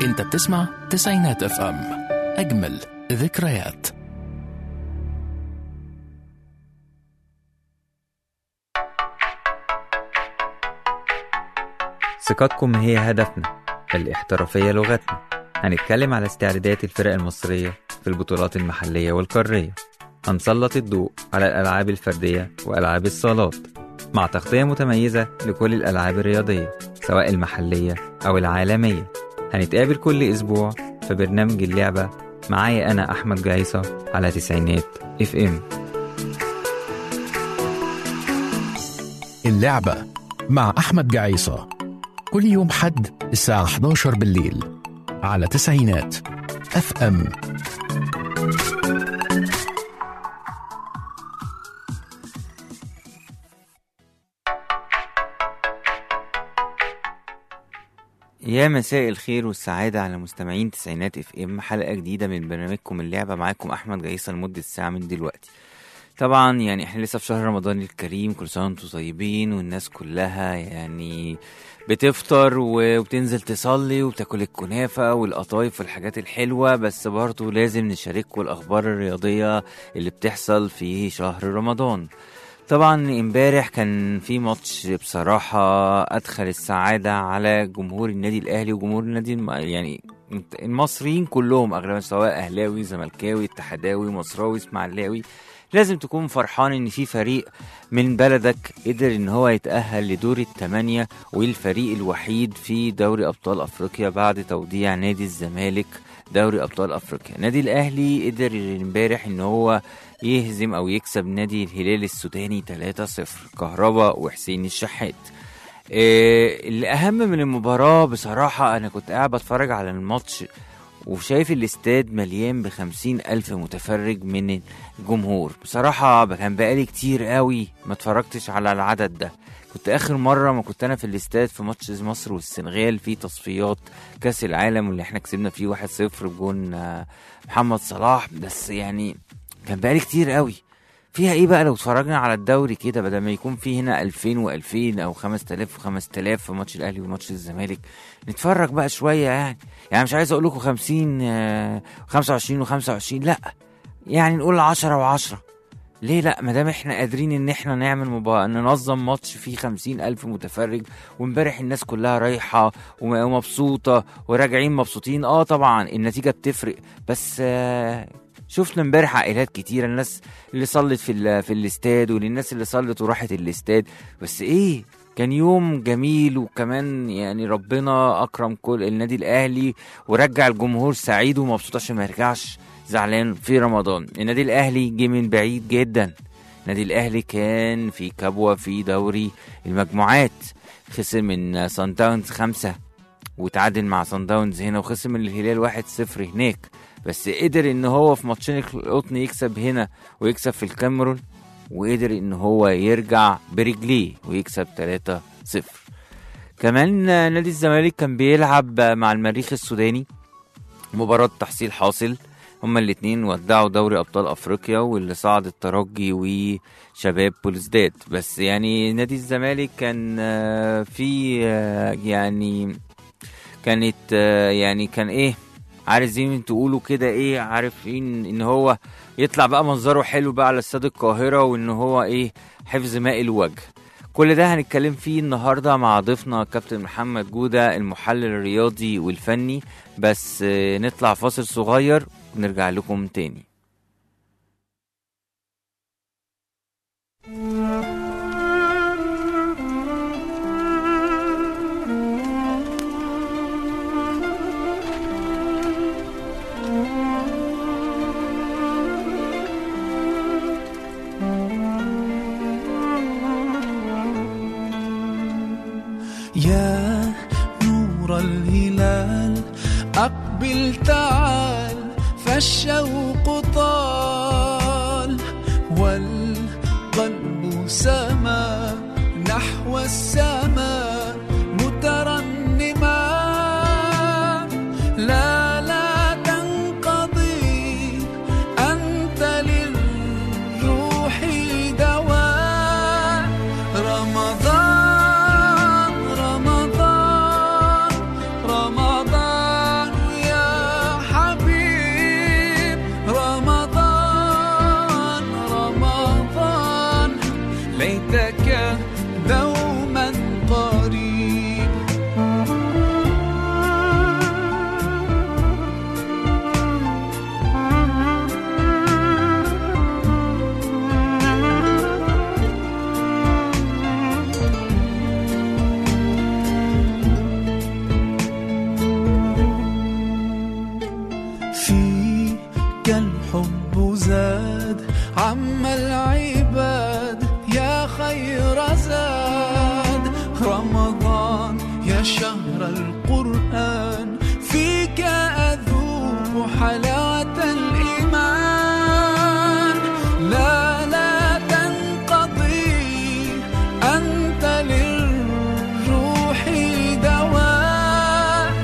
انت بتسمع تسعينات اف ام اجمل ذكريات ثقتكم هي هدفنا الاحترافية لغتنا هنتكلم على استعدادات الفرق المصرية في البطولات المحلية والقارية هنسلط الضوء على الألعاب الفردية وألعاب الصالات مع تغطية متميزة لكل الألعاب الرياضية سواء المحلية أو العالمية هنتقابل كل أسبوع في برنامج اللعبة معايا أنا أحمد جايصة على تسعينات اف ام اللعبة مع أحمد جعيصة كل يوم حد الساعة 11 بالليل على تسعينات اف ام يا مساء الخير والسعادة على مستمعين تسعينات اف ام حلقة جديدة من برنامجكم اللعبة معاكم أحمد جايصة لمدة ساعة من دلوقتي طبعا يعني احنا لسه في شهر رمضان الكريم كل سنة وانتم طيبين والناس كلها يعني بتفطر وبتنزل تصلي وبتاكل الكنافة والقطايف والحاجات الحلوة بس برضه لازم نشارككم الأخبار الرياضية اللي بتحصل في شهر رمضان طبعا امبارح كان في ماتش بصراحة أدخل السعادة على جمهور النادي الأهلي وجمهور النادي الم... يعني المصريين كلهم أغلبا سواء أهلاوي زملكاوي اتحداوي مصراوي اسماعيلاوي لازم تكون فرحان ان في فريق من بلدك قدر ان هو يتأهل لدور الثمانية والفريق الوحيد في دوري ابطال افريقيا بعد توديع نادي الزمالك دوري ابطال افريقيا نادي الاهلي قدر امبارح ان هو يهزم او يكسب نادي الهلال السوداني 3-0 كهربا وحسين الشحات إيه الأهم من المباراة بصراحة أنا كنت قاعد بتفرج على الماتش وشايف الاستاد مليان بخمسين ألف متفرج من الجمهور بصراحة كان بقالي كتير قوي ما اتفرجتش على العدد ده كنت آخر مرة ما كنت أنا في الاستاد في ماتش مصر والسنغال في تصفيات كأس العالم واللي احنا كسبنا فيه واحد صفر بجون آه، محمد صلاح بس يعني كان بقالي كتير قوي فيها ايه بقى لو اتفرجنا على الدوري كده بدل ما يكون فيه هنا 2000 و2000 او 5000 و5000 في ماتش الاهلي وماتش الزمالك نتفرج بقى شويه يعني يعني مش عايز اقول لكم 50 آه، 25 و25 لا يعني نقول 10 و10 ليه لا ما دام احنا قادرين ان احنا نعمل مبا... ننظم ماتش فيه خمسين الف متفرج وامبارح الناس كلها رايحه وم- ومبسوطه وراجعين مبسوطين اه طبعا النتيجه بتفرق بس آه شفنا امبارح عائلات كتيره الناس اللي صلت في ال... في الاستاد وللناس اللي صلت وراحت الاستاد بس ايه كان يوم جميل وكمان يعني ربنا اكرم كل النادي الاهلي ورجع الجمهور سعيد ومبسوط عشان ما يرجعش زعلان في رمضان النادي الاهلي جه من بعيد جدا النادي الاهلي كان في كبوه في دوري المجموعات خسر من سان داونز خمسة وتعادل مع سان داونز هنا وخسر من الهلال واحد صفر هناك بس قدر ان هو في ماتشين القطن يكسب هنا ويكسب في الكاميرون وقدر ان هو يرجع برجليه ويكسب 3 0 كمان نادي الزمالك كان بيلعب مع المريخ السوداني مباراة تحصيل حاصل هما الاتنين ودعوا دوري ابطال افريقيا واللي صعد الترجي وشباب بولزداد بس يعني نادي الزمالك كان آه، في آه، يعني كانت آه، يعني كان ايه عارف زي ما تقولوا كده ايه عارفين ان هو يطلع بقى منظره حلو بقى على استاد القاهرة وان هو ايه حفظ ماء الوجه كل ده هنتكلم فيه النهاردة مع ضيفنا كابتن محمد جودة المحلل الرياضي والفني بس آه، نطلع فاصل صغير ونرجع لكم تاني يا نور الهلال أقبل تعال فالشوق طال والقلب سما نحو السماء مترنما لا لا تنقضي أنت للروح دواء رمضان رمضان رمضان رمضان يا شهر القرآن فيك أذوق حلاوة الإيمان لا لا تنقضي أنت للروح دواء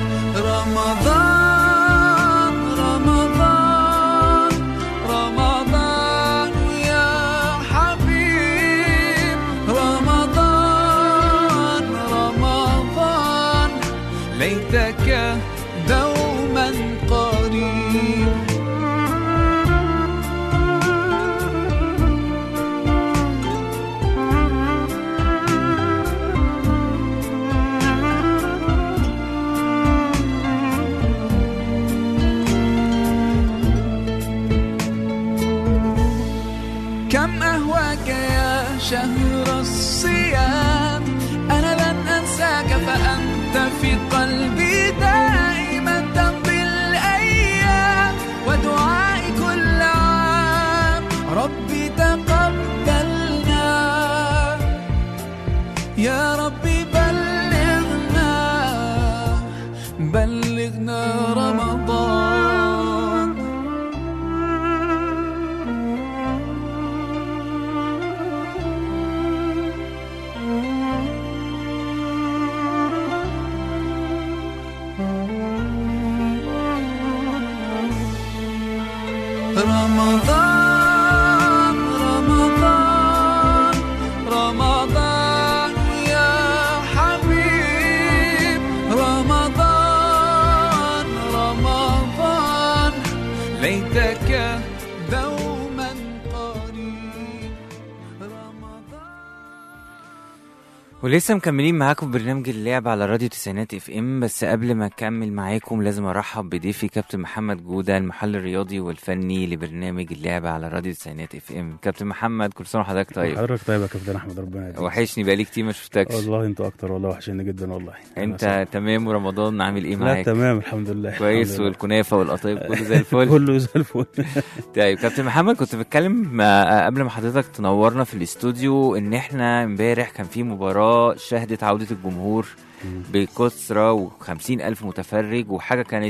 رمضان رمضان رمضان يا حبيب رمضان رمضان ليتك دوما قريب كم أهواك يا شهر الصيام أنا لن أنساك فأنت في قلبي دائما تمضي الأيام ودعائي كل عام ربي تقبلنا يا ربي بلغنا بلغنا رمضان رمضان رمضان رمضان يا حبيب رمضان رمضان ليتك دوما قريب رمضان ولسه مكملين معاكم برنامج اللعب على راديو تسعينات اف ام بس قبل ما اكمل معاكم لازم ارحب بضيفي كابتن محمد جوده المحل الرياضي والفني لبرنامج اللعب على راديو تسعينات اف ام كابتن محمد كل سنه وحضرتك طيب حضرتك طيب يا كابتن احمد ربنا يهديك وحشني بقالي كتير ما شفتكش والله انتوا اكتر والله وحشني جدا والله انت تمام ورمضان عامل ايه لا معاك تمام الحمد لله كويس الحمد لله. والكنافه والقطايف كله زي الفل كله زي الفل طيب كابتن محمد كنت بتكلم مع- قبل ما حضرتك تنورنا في الاستوديو ان احنا امبارح كان في مباراة شهدت عودة الجمهور بكثرة و50 ألف متفرج وحاجة كانت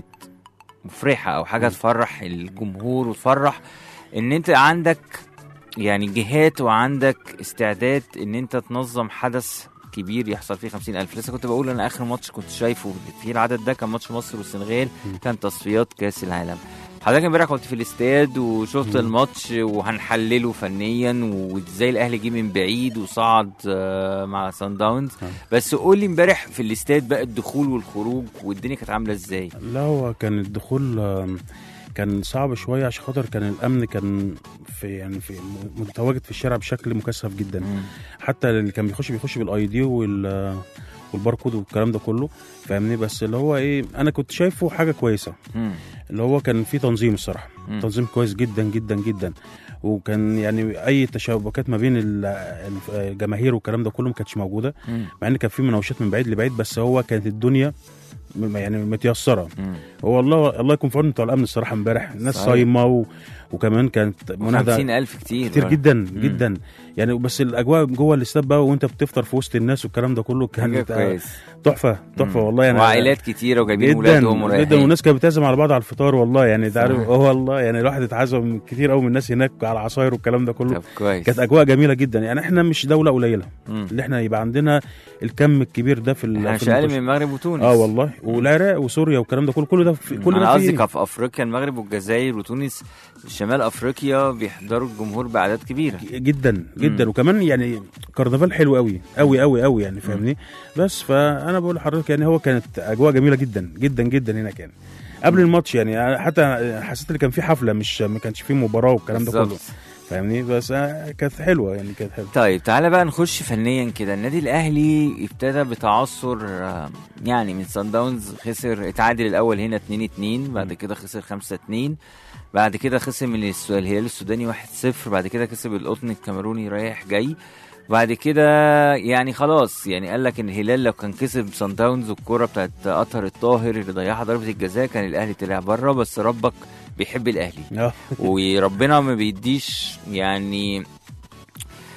مفرحة أو حاجة تفرح الجمهور وتفرح ان انت عندك يعني جهات وعندك استعداد ان انت تنظم حدث كبير يحصل فيه 50 ألف لسه كنت بقول أنا آخر ماتش كنت شايفه في العدد ده كان ماتش مصر والسنغال كان تصفيات كأس العالم حضرتك امبارح كنت في الاستاد وشفت مم. الماتش وهنحلله فنيا وازاي الاهلي جه من بعيد وصعد آه، مع سان داونز آه. بس قول لي امبارح في الاستاد بقى الدخول والخروج والدنيا كانت عامله ازاي لا هو كان الدخول آم، كان صعب شويه عشان خاطر كان الامن كان في يعني في متواجد في الشارع بشكل مكثف جدا مم. حتى اللي كان بيخش بيخش بالاي دي وال والباركود والكلام ده كله فاهمني بس اللي هو ايه انا كنت شايفه حاجه كويسه مم. اللي هو كان في تنظيم الصراحه مم. تنظيم كويس جدا جدا جدا وكان يعني اي تشابكات ما بين ال- الجماهير والكلام ده كله ما كانتش موجوده مم. مع ان كان في مناوشات من بعيد لبعيد بس هو كانت الدنيا م- يعني متيسره مم. هو الله الله يكون في عون بتوع الامن الصراحه امبارح الناس صحيح. صايمه و... وكمان كانت مناهده 50 ألف كتير كتير جدا جدا يعني بس الاجواء جوه الاستاد بقى وانت بتفطر في وسط الناس والكلام ده كله حاجه كانت كويس تحفه تحفه مم. والله يعني وعائلات كتيره وجايبين جدا ولادهم جدا ورايحين والناس كانت بتعزم على بعض على الفطار والله يعني انت عارف صحيح. اه والله يعني الواحد اتعزم كتير قوي من الناس هناك على عصاير والكلام ده كله طب كويس كانت اجواء جميله جدا يعني احنا مش دوله قليله مم. اللي احنا يبقى عندنا الكم الكبير ده في ال- احنا في مش اقل المنتشر. من المغرب وتونس اه والله والعراق وسوريا والكلام ده كله كل ده في كل انا ده قصدي في كان في افريقيا المغرب والجزائر وتونس شمال افريقيا بيحضروا الجمهور باعداد كبيره جدا جدا مم. وكمان يعني كرنفال حلو قوي قوي قوي قوي يعني فاهمني بس فانا بقول لحضرتك يعني هو كانت اجواء جميله جدا جدا جدا هنا كان قبل الماتش يعني أنا حتى حسيت ان كان في حفله مش ما كانش في مباراه والكلام ده كله بالظبط. فاهمني بس آه، كانت حلوه يعني كانت حلوه طيب تعالى بقى نخش فنيا كده النادي الاهلي ابتدى بتعثر آه، يعني من سان داونز خسر اتعادل الاول هنا 2 2 بعد كده خسر 5 2 بعد كده خسر من الس- الهلال السوداني 1 0 بعد كده كسب القطن الكاميروني رايح جاي بعد كده يعني خلاص يعني قال لك ان الهلال لو كان كسب سان داونز والكوره بتاعت اطهر الطاهر اللي ضيعها ضربه الجزاء كان الاهلي طلع بره بس ربك بيحب الاهلي اه وربنا ما بيديش يعني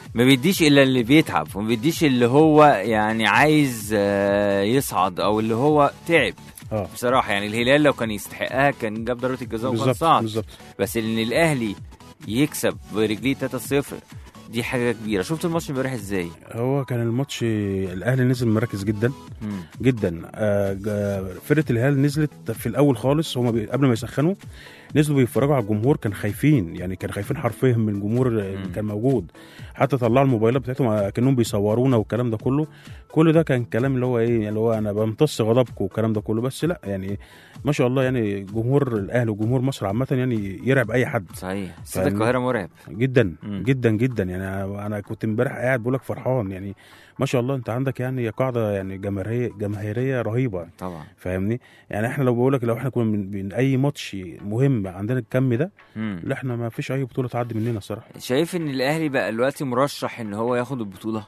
ما بيديش الا اللي بيتعب وما بيديش اللي هو يعني عايز آه، يصعد او اللي هو تعب اه بصراحه يعني الهلال لو كان يستحقها كان جاب ضربه الجزاء وكان بالظبط صعد بالظبط بس ان الاهلي يكسب برجليه 3-0 دي حاجه كبيره شفت الماتش امبارح ازاي هو كان الماتش الاهلي نزل مركز جدا مم. جدا آه، جا- فرقه الهلال نزلت في الاول خالص هم بي- قبل ما يسخنوا نزلوا بيتفرجوا على الجمهور كان خايفين يعني كان خايفين حرفيا من الجمهور اللي كان موجود حتى طلعوا الموبايلات بتاعتهم كانهم بيصورونا والكلام ده كله كل ده كان كلام اللي هو ايه اللي هو انا بمتص غضبكم والكلام ده كله بس لا يعني ما شاء الله يعني جمهور الاهلي وجمهور مصر عامه يعني يرعب اي حد صحيح استاد فاهمني؟ القاهره مرعب جدا مم. جدا جدا يعني انا أنا كنت امبارح قاعد بقول لك فرحان يعني ما شاء الله انت عندك يعني قاعده يعني جماهيريه جماهيريه رهيبه طبعا فاهمني يعني احنا لو بقول لك لو احنا كنا من, من اي ماتش مهم عندنا الكم ده مم. لا احنا ما فيش اي بطوله تعدي مننا الصراحه شايف ان الاهلي بقى دلوقتي مرشح ان هو ياخد البطوله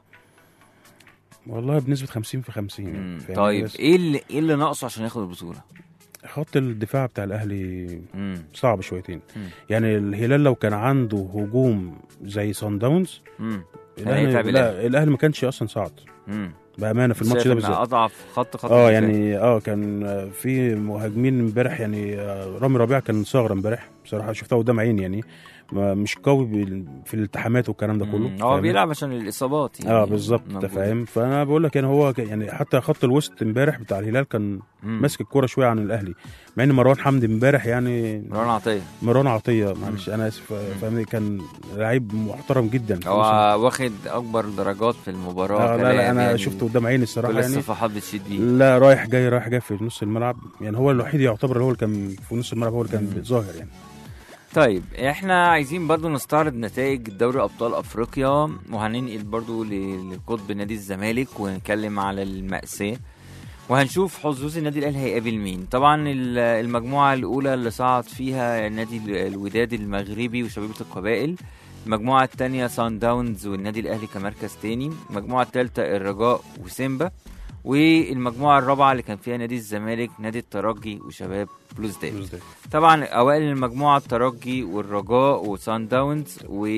والله بنسبه 50 في 50 مم. يعني فاهمني؟ طيب بس ايه اللي ايه اللي ناقصه عشان ياخد البطوله خط الدفاع بتاع الاهلي مم. صعب شويتين مم. يعني الهلال لو كان عنده هجوم زي سان داونز مم. الاهلي هيتعب الأهلي. لا الاهلي ما كانش اصلا صعد مم. بامانه في الماتش شايف ده إن بالذات اضعف خط خط اه الدفاع. يعني اه كان آه، في مهاجمين امبارح يعني آه، رامي ربيعه كان ثغره امبارح بصراحه شفتها قدام عيني يعني ما- مش قوي بال- في الالتحامات والكلام ده كله مم. هو فاهمني؟ بيلعب عشان الاصابات يعني اه بالظبط انت موجودة. فاهم فانا بقول لك يعني هو ك- يعني حتى خط الوسط امبارح بتاع الهلال كان مم. ماسك الكوره شويه عن الاهلي مع ان مروان حمدي امبارح يعني مروان عطيه مروان عطيه معلش انا اسف فاهمني كان لعيب محترم جدا في هو الموسم. واخد اكبر درجات في المباراه آه لا كلاعب لا انا يعني شفته قدام عيني الصراحه كل يعني الصفحات بتشيد بيه لا رايح جاي رايح جاي في نص الملعب يعني هو الوحيد يعتبر اللي هو اللي كان في نص الملعب هو اللي كان ظاهر يعني طيب احنا عايزين برضو نستعرض نتائج دوري ابطال افريقيا وهننقل برضو ل- لقطب نادي الزمالك ونتكلم على المأساة وهنشوف حظوظ النادي الاهلي هيقابل مين طبعا ال- المجموعه الاولى اللي صعد فيها نادي ال- الوداد المغربي وشبيبه القبائل المجموعه الثانيه سان داونز والنادي الاهلي كمركز تاني المجموعه الثالثه الرجاء وسيمبا والمجموعه الرابعه اللي كان فيها نادي الزمالك نادي الترجي وشباب بلوزداد طبعا اوائل المجموعه الترجي والرجاء وسان داونز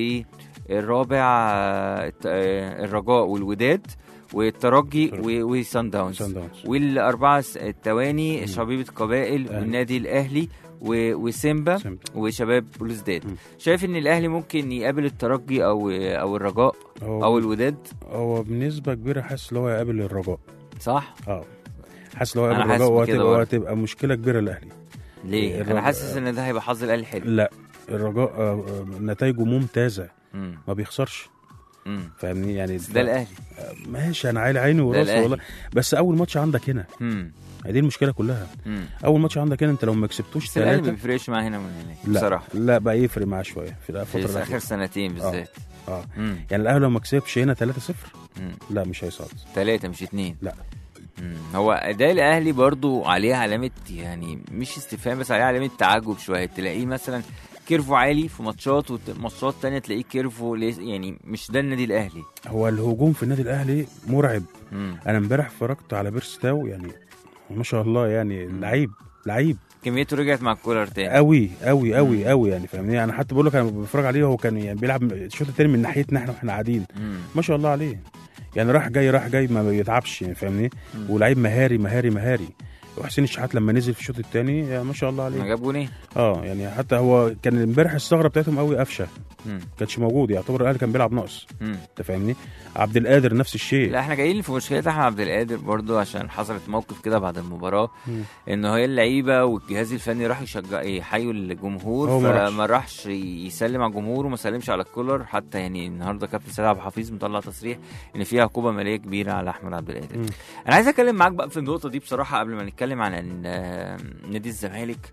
والرابع آه، الت- آه، الرجاء والوداد والترجي و- وسان داونز سان داونز والاربعه س- التواني شبيبه قبائل أهلي. والنادي الاهلي و- وسيمبا سيمبا. وشباب بلوزداد مم. شايف ان الاهلي ممكن يقابل الترجي او او الرجاء هو او الوداد هو بنسبه كبيره حاسس ان هو يقابل الرجاء صح اه حاسس ان هو أنا يقابل حاسس الرجاء بكده وهتبقى, برضه. وهتبقى مشكله كبيره للاهلي ليه انا الرجاء- حاسس ان ده هيبقى حظ الاهلي حلو لا الرجاء آه، آه، نتائجه ممتازه مم. ما بيخسرش مم. فاهمني يعني بس ده الاهلي ماشي انا عيني عيني وراسي الأهلي. والله بس اول ماتش عندك هنا مم. هي دي المشكله كلها مم. اول ماتش عندك هنا انت لو ما كسبتوش بس الاهلي ما ثلاثه بيفرقش معاه هنا من هناك لا بصراحه لا بقى يفرق معاه شويه في الفتره في اخر الاخيره سنتين بالذات اه مم. يعني الاهلي لو ما كسبش هنا 3-0 مم. لا مش هيصعد ثلاثة مش اتنين لا. مم. هو اداء الاهلي برضو عليه علامة يعني مش استفهام بس عليه علامة تعجب شوية تلاقيه مثلا كيرفو عالي في ماتشات وماتشات تانية تلاقيه كيرفو ليس- يعني مش ده النادي الاهلي هو الهجوم في النادي الاهلي مرعب مم. انا امبارح اتفرجت على بيرستاو يعني ما شاء الله يعني لعيب لعيب كميته رجعت مع الكولر تاني قوي قوي قوي قوي يعني فاهمني انا حتى بقول لك انا بتفرج عليه هو كان يعني بيلعب الشوط التاني من ناحيتنا احنا واحنا قاعدين مم. ما شاء الله عليه يعني راح جاي راح جاي ما بيتعبش يعني فاهمني مم. ولعيب مهاري مهاري مهاري وحسين الشحات لما نزل في الشوط الثاني ما شاء الله ما عليه جاب جونين اه يعني حتى هو كان امبارح الثغره بتاعتهم قوي قفشه مم. كانش موجود يعتبر الاهلي كان بيلعب ناقص مم. انت فاهمني عبد القادر نفس الشيء لا احنا جايين في مشكله احمد عبد القادر برضو عشان حصلت موقف كده بعد المباراه مم. ان هي اللعيبه والجهاز الفني راح يشجع يحيوا الجمهور هو ما راحش. فما راحش يسلم على الجمهور وما سلمش على الكولر حتى يعني النهارده كابتن سيد عبد الحفيظ مطلع تصريح ان في عقوبه ماليه كبيره على احمد عبد القادر مم. انا عايز اتكلم معاك بقى في النقطه دي بصراحه قبل ما نتكلم عن ال- نادي الزمالك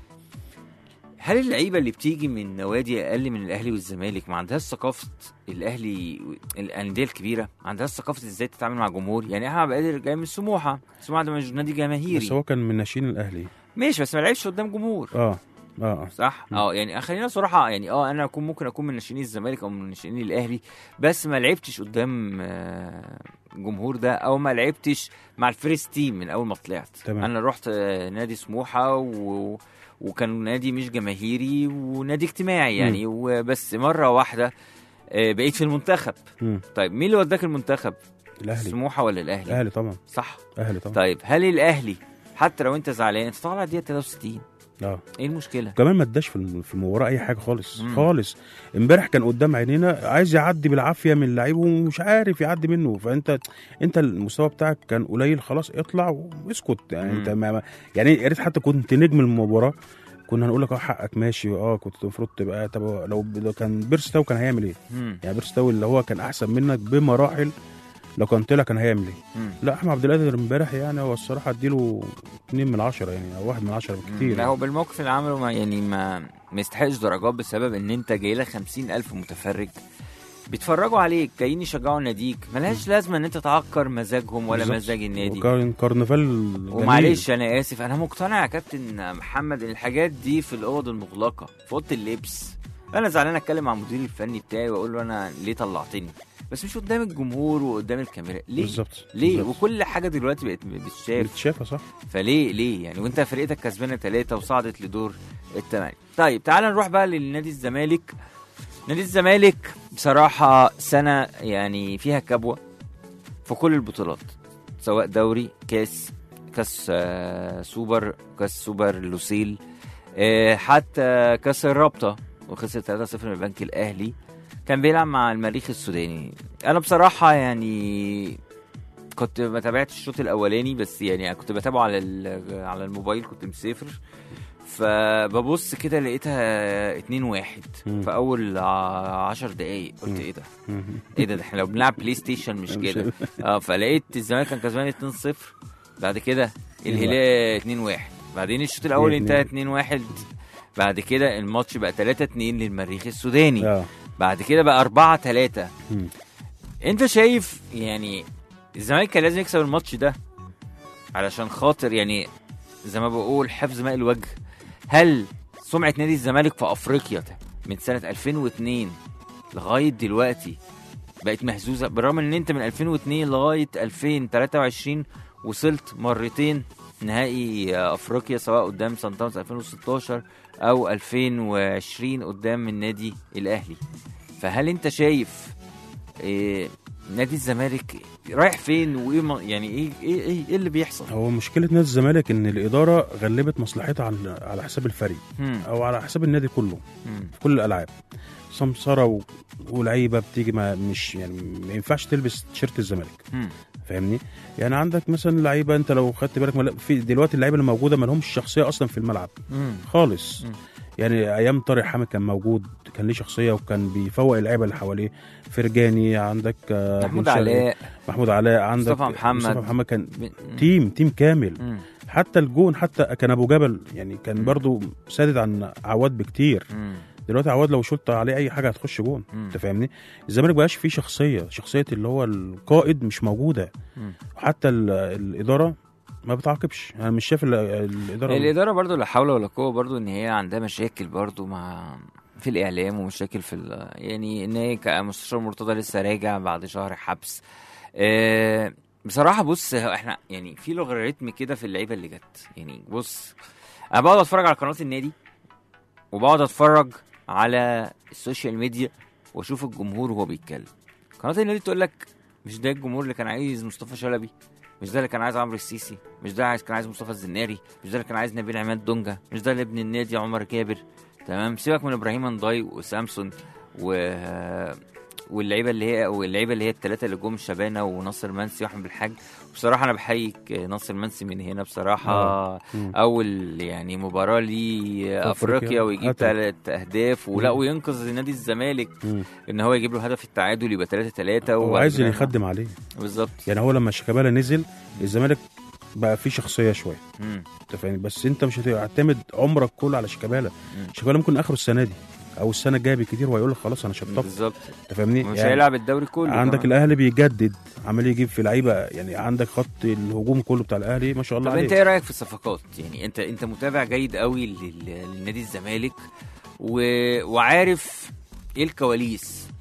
هل اللعيبه اللي بتيجي من نوادي اقل من الاهلي والزمالك ما عندهاش ثقافه الاهلي الانديه الكبيره ما عندهاش ثقافه ازاي تتعامل مع الجمهور يعني احمد عبد القادر جاي من سموحه سموحه ده مش نادي جماهيري بس هو كان من ناشئين الاهلي ماشي بس ما لعبش قدام جمهور اه اه صح اه يعني خلينا صراحه يعني اه انا اكون ممكن اكون من ناشئين الزمالك او من ناشئين الاهلي بس ما لعبتش قدام آه، الجمهور ده او ما لعبتش مع الفريست تيم من اول ما طلعت تمام. انا رحت آه، نادي سموحه و... وكان نادي مش جماهيري ونادي اجتماعي يعني وبس مره واحده آه، بقيت في المنتخب مم. طيب مين اللي وداك المنتخب الاهلي سموحه ولا الاهلي الاهلي طبعا صح اهلي طبعا طيب هل الاهلي حتى لو انت زعلان انت طالع دقيقه 63 اه ايه المشكله كمان ما اداش في الم- في المباراه اي حاجه خالص مم. خالص امبارح كان قدام عينينا عايز يعدي بالعافيه من اللعيب ومش عارف يعدي منه فانت انت المستوى بتاعك كان قليل خلاص اطلع واسكت يعني مم. انت ما ما- يعني يا ريت حتى كنت نجم المباراه كنا هنقول لك اه حقك ماشي اه كنت المفروض تبقى طب لو لو كان بيرس تاو كان هيعمل ايه؟ مم. يعني بيرس تاو اللي هو كان احسن منك بمراحل لو كان طلع كان هيعمل ايه؟ مم. لا احمد عبد القادر امبارح يعني هو الصراحه اديله 2 من 10 يعني او 1 من 10 بكتير لا هو بالموقف اللي عمله ما يعني ما ما يستحقش درجات بسبب ان انت جاي لك 50000 متفرج بيتفرجوا عليك جايين يشجعوا ناديك ملهاش لازمه ان انت تعكر مزاجهم ولا بالظبط. مزاج النادي وكان كارنفال جميل. ومعلش انا اسف انا مقتنع يا كابتن محمد ان الحاجات دي في الاوض المغلقه في اوضه اللبس انا زعلان اتكلم مع المدير الفني بتاعي واقول له انا ليه طلعتني بس مش قدام الجمهور وقدام الكاميرا ليه بالظبط ليه بالظبط. وكل حاجه دلوقتي بقت بتشاف بتشافى صح فليه ليه يعني وانت فرقتك كسبانه ثلاثه وصعدت لدور الثمانيه طيب تعال نروح بقى للنادي الزمالك نادي الزمالك بصراحه سنه يعني فيها كبوه في كل البطولات سواء دوري كاس كاس آه، سوبر كاس سوبر لوسيل آه، حتى كاس الرابطه وخسر 3-0 من البنك الاهلي كان بيلعب مع المريخ السوداني انا بصراحه يعني كنت ما تابعتش الشوط الاولاني بس يعني كنت بتابعه على ال- على الموبايل كنت مسافر فببص كده لقيتها 2 1 مم. في اول 10 دقايق قلت مم. ايه ده مهم. ايه ده ده احنا لو بنلعب بلاي ستيشن مش مش- كده اه فلقيت الزمالك كان كسبان 2 0 بعد كده الهلال 2 1 بعدين الشوط الاول اتنين انتهى 2 1 بعد كده الماتش بقى 3 2 للمريخ السوداني اه بعد كده بقى 4 3 مم. انت شايف يعني الزمالك كان لازم يكسب الماتش ده علشان خاطر يعني زي ما بقول حفظ ماء الوجه هل سمعة نادي الزمالك في افريقيا من سنة 2002 لغاية دلوقتي بقت مهزوزة بالرغم ان انت من 2002 لغاية 2023 وصلت مرتين نهائي افريقيا سواء قدام سان داونز 2016 او 2020 قدام النادي الاهلي فهل انت شايف إيه نادي الزمالك رايح فين وايه م- يعني ايه ايه ايه, إيه اللي بيحصل؟ هو مشكله نادي الزمالك ان الاداره غلبت مصلحتها على على حساب الفريق مم. او على حساب النادي كله مم. في كل الالعاب سمسره و... ولعيبه بتيجي ما مش يعني ما ينفعش تلبس تيشيرت الزمالك مم. فاهمني يعني عندك مثلا لعيبه انت لو خدت بالك ملا- في دلوقتي اللعيبه اللي موجوده ما لهمش شخصيه اصلا في الملعب مم. خالص مم. يعني ايام طارق حامد كان موجود كان ليه شخصيه وكان بيفوق اللعيبه اللي حواليه فرجاني عندك آه، محمود بن شرقي، علاء محمود علاء عندك مصطفى محمد. مصطفى محمد كان ب- تيم تيم كامل مم. حتى الجون حتى كان ابو جبل يعني كان مم. برضو سادد عن عواد بكتير مم. دلوقتي عواد لو شلت عليه اي حاجه هتخش جون مم. انت فاهمني الزمالك بقاش فيه شخصيه شخصيه اللي هو القائد مش موجوده مم. حتى ال- الاداره ما بتعاقبش انا مش شايف ال- الاداره الاداره برضو لا حول ولا قوه برضو ان هي عندها مشاكل برضو مع في الاعلام ومشاكل في ال- يعني ان هي كمستشار مرتضى لسه راجع بعد شهر حبس آه، بصراحه بص هو احنا يعني في لوغاريتم كده في اللعيبه اللي جت يعني بص انا بقعد اتفرج على قناه النادي وبقعد اتفرج على السوشيال ميديا واشوف الجمهور وهو بيتكلم قناه النادي تقول لك مش ده الجمهور اللي كان عايز مصطفى شلبي مش ده اللي كان عايز عمرو السيسي مش ده عايز كان عايز مصطفى الزناري مش ده اللي كان عايز نبيل عماد دونجا مش ده اللي ابن النادي عمر جابر تمام سيبك من ابراهيم نضاي وسامسون و واللعيبه اللي هي واللعيبه اللي هي الثلاثه اللي جم شبانه وناصر منسي واحمد بالحاج بصراحه انا بحييك ناصر منسي من هنا بصراحه آه. مم. اول يعني مباراه ليه أفريقيا. افريقيا ويجيب قتل. ثلاث اهداف ولا مم. وينقذ نادي الزمالك مم. ان هو يجيب له هدف التعادل يبقى 3 3 هو عايز اللي يخدم عليه بالظبط يعني هو لما شيكابالا نزل الزمالك بقى فيه شخصيه شويه مم. انت فاهمني بس انت مش هتعتمد عمرك كله على شيكابالا مم. شيكابالا ممكن اخره السنه دي او السنه الجايه بالكتير وهيقول لك خلاص انا شطفت بالظبط انت فاهمني مش يعني هيلعب الدوري كله عندك كمان. الاهلي بيجدد عمال يجيب في لعيبه يعني عندك خط الهجوم كله بتاع الاهلي ما شاء الله طب انت عليه ايه رايك في الصفقات يعني انت انت متابع جيد قوي لل- لنادي الزمالك و... وعارف ايه الكواليس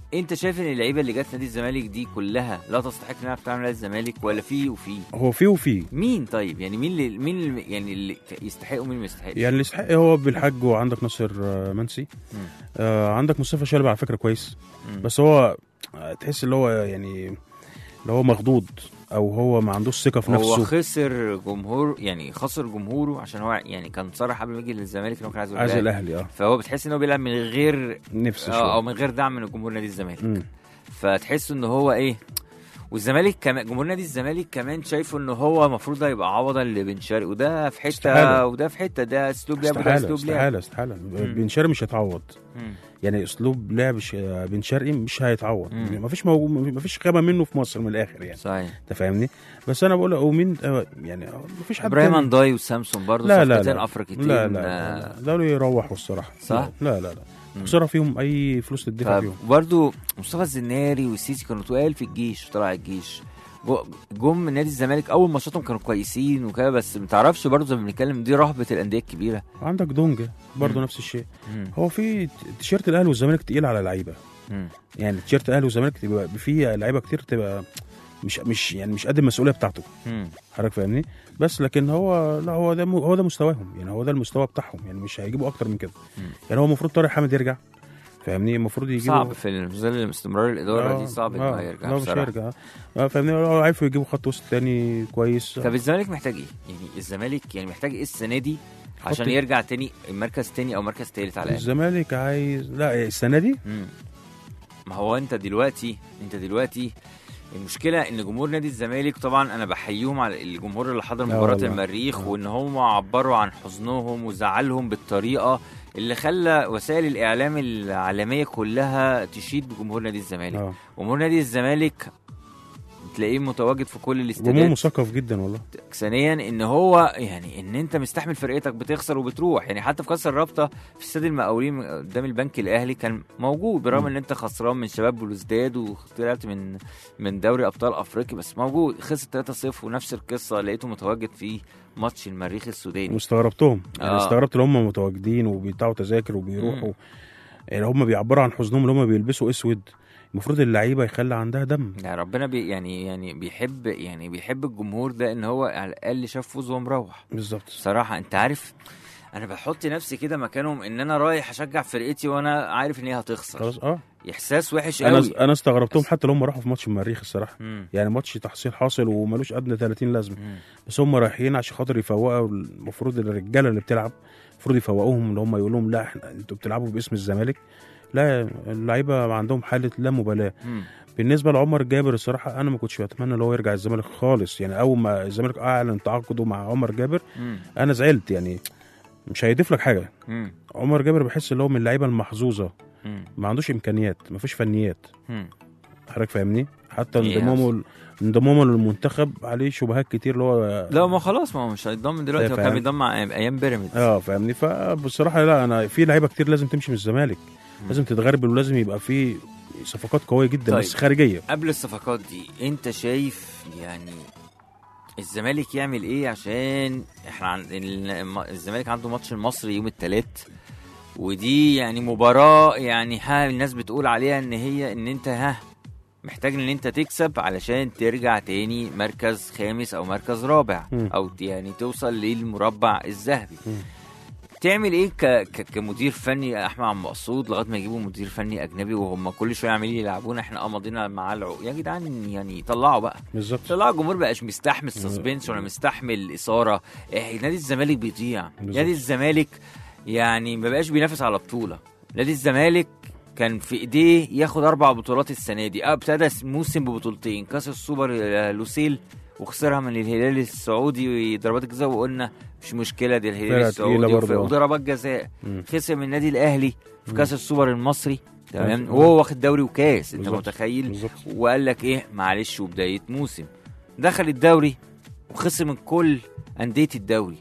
انت شايف ان اللعيبه اللي جت نادي الزمالك دي كلها لا تستحق انها تلعب نادي الزمالك ولا في وفي هو في وفي مين طيب يعني مين اللي مين اللي يعني اللي يستحق ومين ما يستحقش يعني اللي يستحق هو بالحج وعندك ناصر آه، منسي مم. آه عندك مصطفى شلبي على فكره كويس مم. بس هو آه، تحس اللي هو يعني اللي هو مخضوض او هو ما عندوش ثقه في هو نفسه خسر جمهور يعني خسر جمهوره عشان هو يعني كان صرح قبل ما يجي للزمالك ان هو كان عايز يروح عايز الأهلي. الاهلي اه فهو بتحس ان هو بيلعب من غير نفسه اه او شويه من غير دعم من جمهور نادي الزمالك مم. فتحس ان هو ايه والزمالك كمان جمهور نادي الزمالك كمان شايفه ان هو المفروض ده يبقى عوضا لبن شرقي وده في حته استحالة. وده في حته ده اسلوب لعب وده استحاله اسلوب لعب استحاله استحاله بن شرقي مش هيتعوض مم. يعني اسلوب لعب ش- بن شرقي مش هيتعوض مم. ما فيش موجود ما فيش خامه منه في مصر من الاخر يعني صحيح انت فاهمني بس انا بقول ومين آه، يعني ما فيش حد ابراهيم تاني. انداي وسامسون برضه لا لا صفقتين لا افريقيتين لا لا آه، لا دول يروحوا الصراحه صح؟ لا لا لا مم. خساره فيهم اي فلوس تدفع فيهم برضه مصطفى الزناري والسيسي كانوا تقال في الجيش طلع الجيش جو- جم من نادي الزمالك اول ماتشاتهم كانوا كويسين وكده بس ما تعرفش برضه زي ما بنتكلم دي رهبه الانديه الكبيره عندك دونجا برضه مم. نفس الشيء مم. هو في ت- تيشيرت الاهلي والزمالك تقيل على لعيبه مم. يعني تيشيرت الاهلي والزمالك تبقى فيه لعيبه كتير تبقى مش مش يعني مش قد المسؤوليه بتاعته مم. حضرتك فاهمني بس لكن هو لا هو ده م- هو ده مستواهم يعني هو ده المستوى بتاعهم يعني مش هيجيبوا اكتر من كده مم. يعني هو المفروض طارق حامد يرجع فاهمني المفروض يجيبوا صعب في ظل استمرار الاداره دي صعب ان هو آه، يرجع لا مش بصراحه هيرجع آه، فاهمني لو عرفوا يجيبوا خط وسط تاني كويس طب الزمالك محتاج ايه؟ يعني الزمالك يعني محتاج ايه السنه دي عشان خط- يرجع تاني مركز تاني او مركز تالت على الاقل الزمالك عايز لا السنه دي مم. ما هو انت دلوقتي انت دلوقتي المشكله ان جمهور نادي الزمالك طبعا انا بحييهم على الجمهور اللي حضر لا مباراه والله. المريخ آه. وان هم عبروا عن حزنهم وزعلهم بالطريقه اللي خلى وسائل الاعلام العالميه كلها تشيد بجمهور نادي الزمالك اه جمهور نادي الزمالك تلاقيه متواجد في كل جمهور الاستادات مثقف جدا والله ثانيا ان هو يعني ان انت مستحمل فرقتك بتخسر وبتروح يعني حتى في كاس الرابطه في استاد المقاولين قدام البنك الاهلي كان موجود برغم مم. ان انت خسران من شباب بلوزداد وطلعت من من دوري ابطال افريقيا بس موجود خسر 3-0 ونفس القصه لقيته متواجد في ماتش المريخ السوداني واستغربتهم يعني آه. استغربت ان هم متواجدين وبيدفعوا تذاكر وبيروحوا يعني هم بيعبروا عن حزنهم اللي هم بيلبسوا اسود المفروض اللعيبه يخلي عندها دم يعني ربنا بي يعني يعني بيحب يعني بيحب الجمهور ده ان هو على الاقل شاف فوز ومروح بالظبط بصراحة انت عارف انا بحط نفسي كده مكانهم ان انا رايح اشجع فرقتي وانا عارف ان هي هتخسر خلاص اه احساس وحش انا قوي انا استغربتهم حتى لما راحوا في ماتش المريخ الصراحه مم. يعني ماتش تحصيل حاصل وملوش ادنى 30 لازمه مم. بس هم رايحين عشان خاطر يفوقوا المفروض الرجاله اللي بتلعب المفروض يفوقوهم اللي هم يقول لهم لا احنا انتوا بتلعبوا باسم الزمالك لا اللعيبه عندهم حاله لا مبالاه مم. بالنسبه لعمر جابر الصراحه انا ما كنتش بتمنى ان هو يرجع الزمالك خالص يعني اول ما الزمالك اعلن تعاقده مع عمر جابر مم. انا زعلت يعني مش هيضيف لك حاجه مم. عمر جابر بحس ان هو من اللعيبه المحظوظه مم. ما عندوش امكانيات ما فيش فنيات مم. حضرتك فاهمني حتى إيه انضمامه انضمامه للمنتخب عليه شبهات كتير اللي هو لا ما خلاص ما هو مش هيتضم دلوقتي هو فاهم. كان بيضم مع ايام بيراميدز اه فاهمني فبصراحه لا انا في لعيبه كتير لازم تمشي من الزمالك لازم تتغربل ولازم يبقى في صفقات قويه جدا طيب. بس خارجيه قبل الصفقات دي انت شايف يعني الزمالك يعمل ايه عشان احنا عن... الم- الزمالك عنده ماتش المصري يوم الثلاث ودي يعني مباراة يعني ها الناس بتقول عليها ان هي ان انت ها محتاج ان انت تكسب علشان ترجع تاني مركز خامس او مركز رابع مم. او يعني توصل للمربع الذهبي مم. تعمل ايه ك... ك... كمدير فني يا احمد عم مقصود لغايه ما يجيبوا مدير فني اجنبي وهم كل شويه عمالين يلعبونا احنا اه ماضينا معاه العقود يا جدعان يعني طلعوا بقى بالظبط طلع الجمهور بقاش مستحمل سسبنس ولا مستحمل اثاره إيه نادي الزمالك بيضيع بالظبط. نادي الزمالك يعني ما بقاش بينافس على بطوله نادي الزمالك كان في ايديه ياخد اربع بطولات السنه دي اه ابتدى موسم ببطولتين كاس السوبر آه، لوسيل وخسرها من الهلال السعودي ضربات الجزاء وقلنا مش مشكله دي الهلال فرقة السعودي تقيلة وف- برضه. وضربات جزاء مم. خسر من النادي الاهلي في مم. كاس السوبر المصري تمام مم. وهو واخد دوري وكاس انت بالظبط. متخيل بالظبط وقال لك ايه معلش وبدايه موسم دخل الدوري وخسر من كل انديه الدوري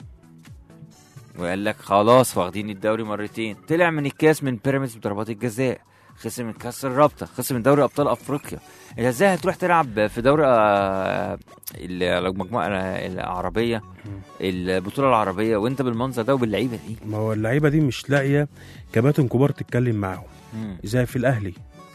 وقال لك خلاص واخدين الدوري مرتين طلع من الكاس من بيراميدز بضربات الجزاء خسر من كاس الرابطه خسر من دوري ابطال افريقيا انت ازاي هتروح تلعب في دوري آه، ال- المجموعه العربيه البطوله العربيه وانت بالمنظر ده وباللعيبه دي ما هو اللعيبه دي مش لاقيه كباتن كبار تتكلم معاهم مم. زي في الاهلي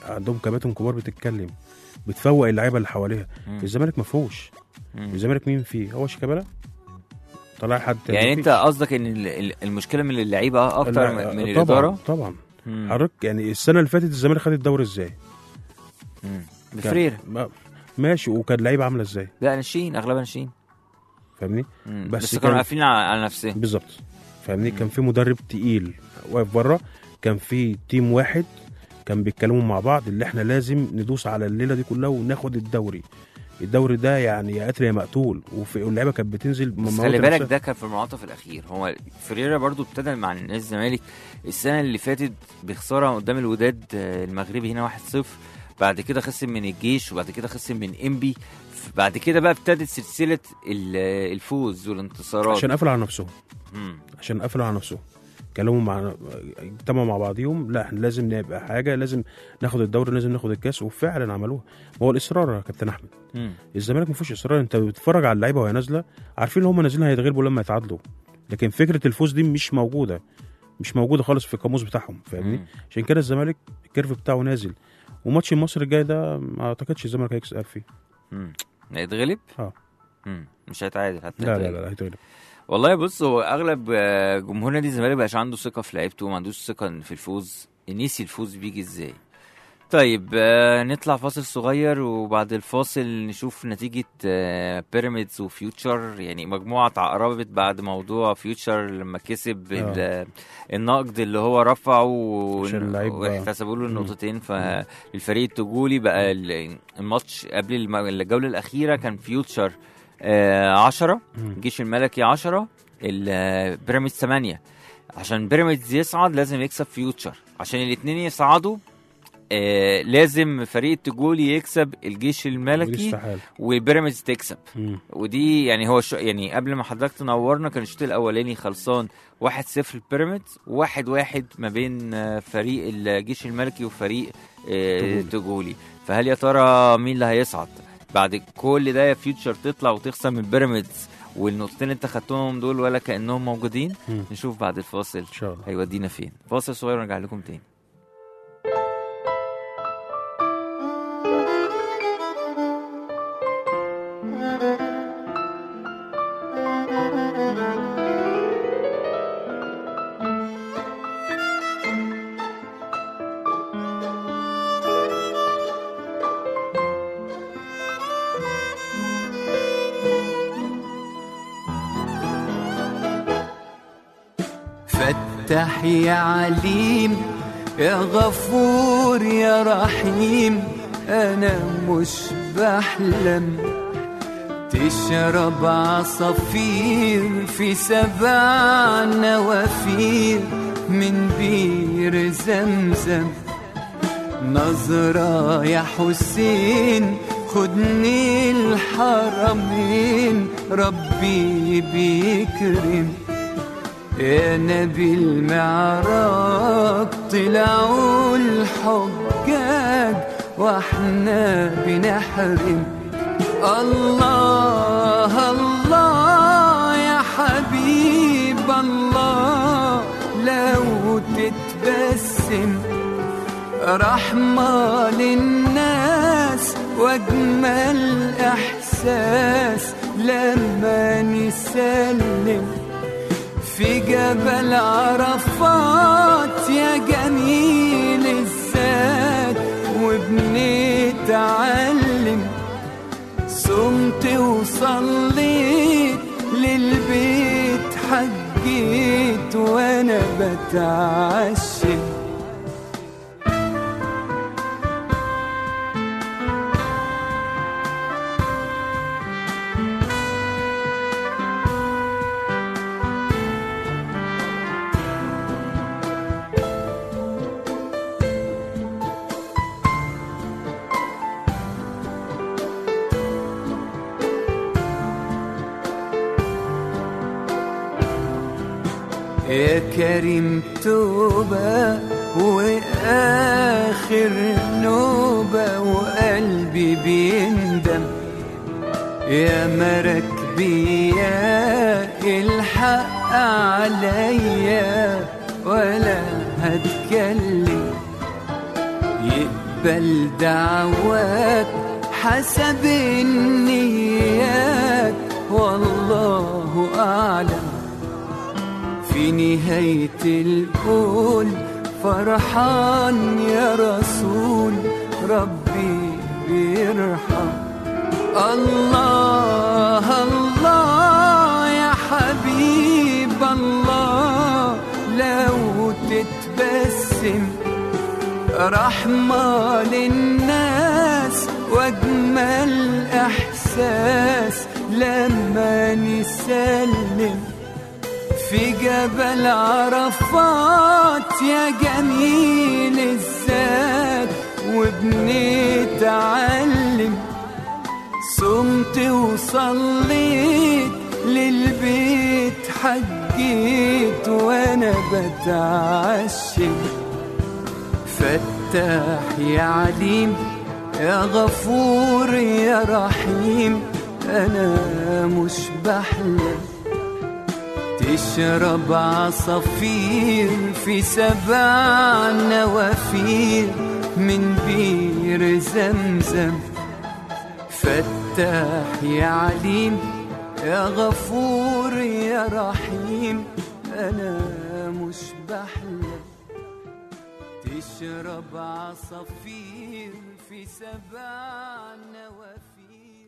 عندهم كباتن كبار بتتكلم بتفوق اللعيبه اللي حواليها مم. الزمالك ما فيهوش مم. الزمالك مين فيه هو شيكابالا طلع حد تاني يعني مفيش. انت قصدك ان ال- ال- المشكله من اللعيبه اكتر لا، من من طبعا الاداره طبعا مم. حضرتك يعني السنه اللي فاتت الزمالك خد الدوري ازاي مم. كان- بفريرة ما- ماشي وكان لعيبه عامله ازاي لا ناشئين اغلبها ناشئين فاهمني مم. بس بس, كان- كانوا قافلين على على نفسهم بالظبط فاهمني كان في مدرب تقيل واقف بره كان في تيم واحد كان بيتكلموا مع بعض اللي احنا لازم ندوس على الليله دي كلها وناخد الدوري الدوري ده يعني يا قاتل يا مقتول وفي- واللعيبه كانت بتنزل بس مموتة خلي بالك نفسها. ده كان في المنعطف الاخير هو فريرا برضو ابتدى مع نادي الزمالك السنه اللي فاتت بخساره قدام الوداد آه، المغربي هنا 1-0 بعد كده خسر من الجيش وبعد كده خسر من انبي بعد كده بقى ابتدت سلسله ال- الفوز والانتصارات عشان قفلوا على نفسهم مم. عشان قفلوا على نفسهم كلموا مع اجتمعوا مع بعضيهم لا احنا لازم نبقى حاجه لازم ناخد الدوري لازم ناخد الكاس وفعلا عملوها ما هو الاصرار يا كابتن احمد مم. الزمالك ما فيهوش اصرار انت بتتفرج على اللعيبه وهي نازله عارفين ان هم نازلين هيتغلبوا لما يتعادلوا لكن فكره الفوز دي مش موجوده مش موجوده خالص في القاموس بتاعهم فاهمني مم. عشان كده الزمالك الكيرف بتاعه نازل وماتش مصر الجاي ده ما اعتقدش الزمالك هيكسب فيه مم. هيتغلب؟ اه. مم. مش هيتعادل حتى لا لا هيتغلب. لا, لا هيتغلب والله بص هو اغلب آه، جمهور نادي الزمالك بقاش عنده ثقه في لعيبته وما عندوش ثقه في الفوز نسي الفوز بيجي ازاي طيب آه، نطلع فاصل صغير وبعد الفاصل نشوف نتيجة آه، بيراميدز وفيوتشر يعني مجموعة اتعقربت بعد موضوع فيوتشر لما كسب ال- النقد اللي هو رفعه و- عشان اللعيب بقى. واحتسبوا له النقطتين فالفريق التجولي بقى ال- الماتش قبل الم- الجولة الأخيرة كان فيوتشر 10 مم. الجيش الملكي 10 البيراميدز 8 عشان بيراميدز يصعد لازم يكسب فيوتشر عشان الاثنين يصعدوا آه لازم فريق التجولي يكسب الجيش ودي الملكي استحاله والبيراميدز تكسب مم. ودي يعني هو شو يعني قبل ما حضرتك تنورنا كان الشوط الاولاني خلصان 1-0 البيراميدز وواحد واحد ما بين آه، فريق الجيش الملكي وفريق آه، تجولي. تجولي فهل يا ترى مين اللي هيصعد بعد كل ده يا فيوتشر تطلع وتخسر من بيراميدز والنقطتين اللي انت خدتهم دول ولا كانهم موجودين مم. نشوف بعد الفاصل ان شاء الله هيودينا فين فاصل صغير ونرجع لكم تاني فتح يا عليم يا غفور يا رحيم انا مش بحلم تشرب عصافير في سبع نوافير من بير زمزم نظرة يا حسين خدني الحرمين ربي بيكرم يا نبي المعراج طلعوا الحجاج واحنا بنحرم الله الله يا حبيب الله لو تتبسم رحمة للناس واجمل احساس لما نسلم في جبل عرفات يا جميل الذات وبنتعلم صمت وصليت للبيت حجيت وانا بتعشم يا كريم توبة وآخر نوبة وقلبي بيندم يا مركبي يا الحق عليا ولا هتكلم تقبل دعوات حسب النيات والله أعلم في نهاية القول فرحان يا رسول ربي بيرحم الله الله يا حبيب الله لو تتبسم رحمة للناس واجمل احساس لما نسلم في جبل عرفات يا جميل الذات وبنتعلم صمت وصليت للبيت حجيت وانا بتعشم فتاح يا عليم يا غفور يا رحيم انا مش بحلم تشرب عصافير في سبع نوافير من بير زمزم فتاح يا عليم يا غفور يا رحيم انا مش بحلم تشرب عصافير في سبع نوافير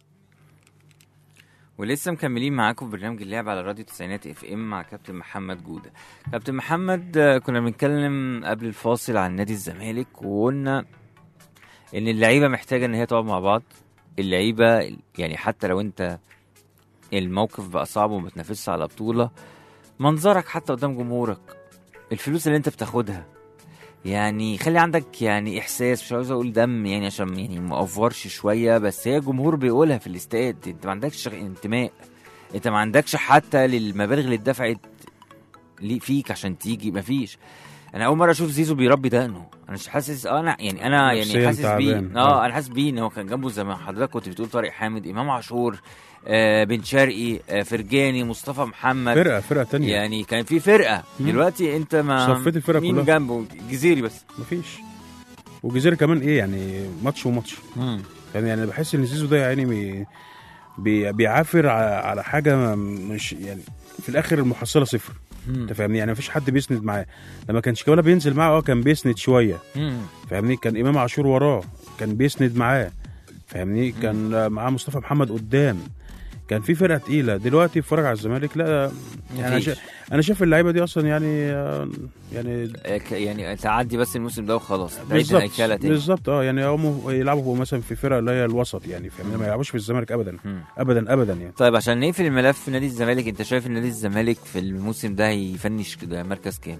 ولسه مكملين معاكم في برنامج اللعب على راديو تسعينات اف ام مع كابتن محمد جوده كابتن محمد آه، كنا بنتكلم قبل الفاصل عن نادي الزمالك وقلنا ان اللعيبه محتاجه ان هي تقعد مع بعض اللعيبه يعني حتى لو انت الموقف بقى صعب وما بتنافسش على بطوله منظرك حتى قدام جمهورك الفلوس اللي انت بتاخدها يعني خلي عندك يعني احساس مش عاوز اقول دم يعني عشان يعني ما افورش شويه بس هي الجمهور بيقولها في الاستاد انت ما عندكش انتماء انت ما عندكش حتى للمبالغ اللي اتدفعت لي- فيك عشان تيجي مفيش انا اول مره اشوف زيزو بيربي دقنه انا مش حاسس اه انا يعني انا يعني نفسياً حاسس بيه تعبان. اه آه. انا حاسس بيه ان هو كان جنبه زي ما حضرتك كنت بتقول طارق حامد امام عاشور آه بن شرقي آه فرجاني مصطفى محمد فرقه فرقه تانية يعني كان في فرقه مم. دلوقتي انت ما صفيت الفرقة مين كلها. جنبه جزيري بس مفيش وجزيرة كمان ايه يعني ماتش وماتش يعني يعني بحس ان زيزو ده يعني بي بي بيعافر على على حاجه مش يعني في الاخر المحصله صفر انت فاهمني يعني مفيش حد بيسند معاه لما كان شيكابالا بينزل معاه اه كان بيسند شويه مم. فاهمني كان امام عاشور وراه كان بيسند معاه فاهمني كان معاه مصطفى محمد قدام كان في فرقه تقيله دلوقتي اتفرج على الزمالك لا يعني انا مفيش. شا... انا شايف اللعيبه دي اصلا يعني آه، يعني آه، ك- يعني تعدي بس الموسم ده وخلاص تعيد بالظبط الهيكله تاني بالظبط اه يعني هم يلعبوا مثلا في فرقه اللي هي الوسط يعني فاهمني ما يلعبوش في الزمالك ابدا مم. ابدا ابدا يعني طيب عشان نقفل الملف نادي الزمالك انت شايف ان نادي الزمالك في الموسم ده هيفنش كده مركز كام؟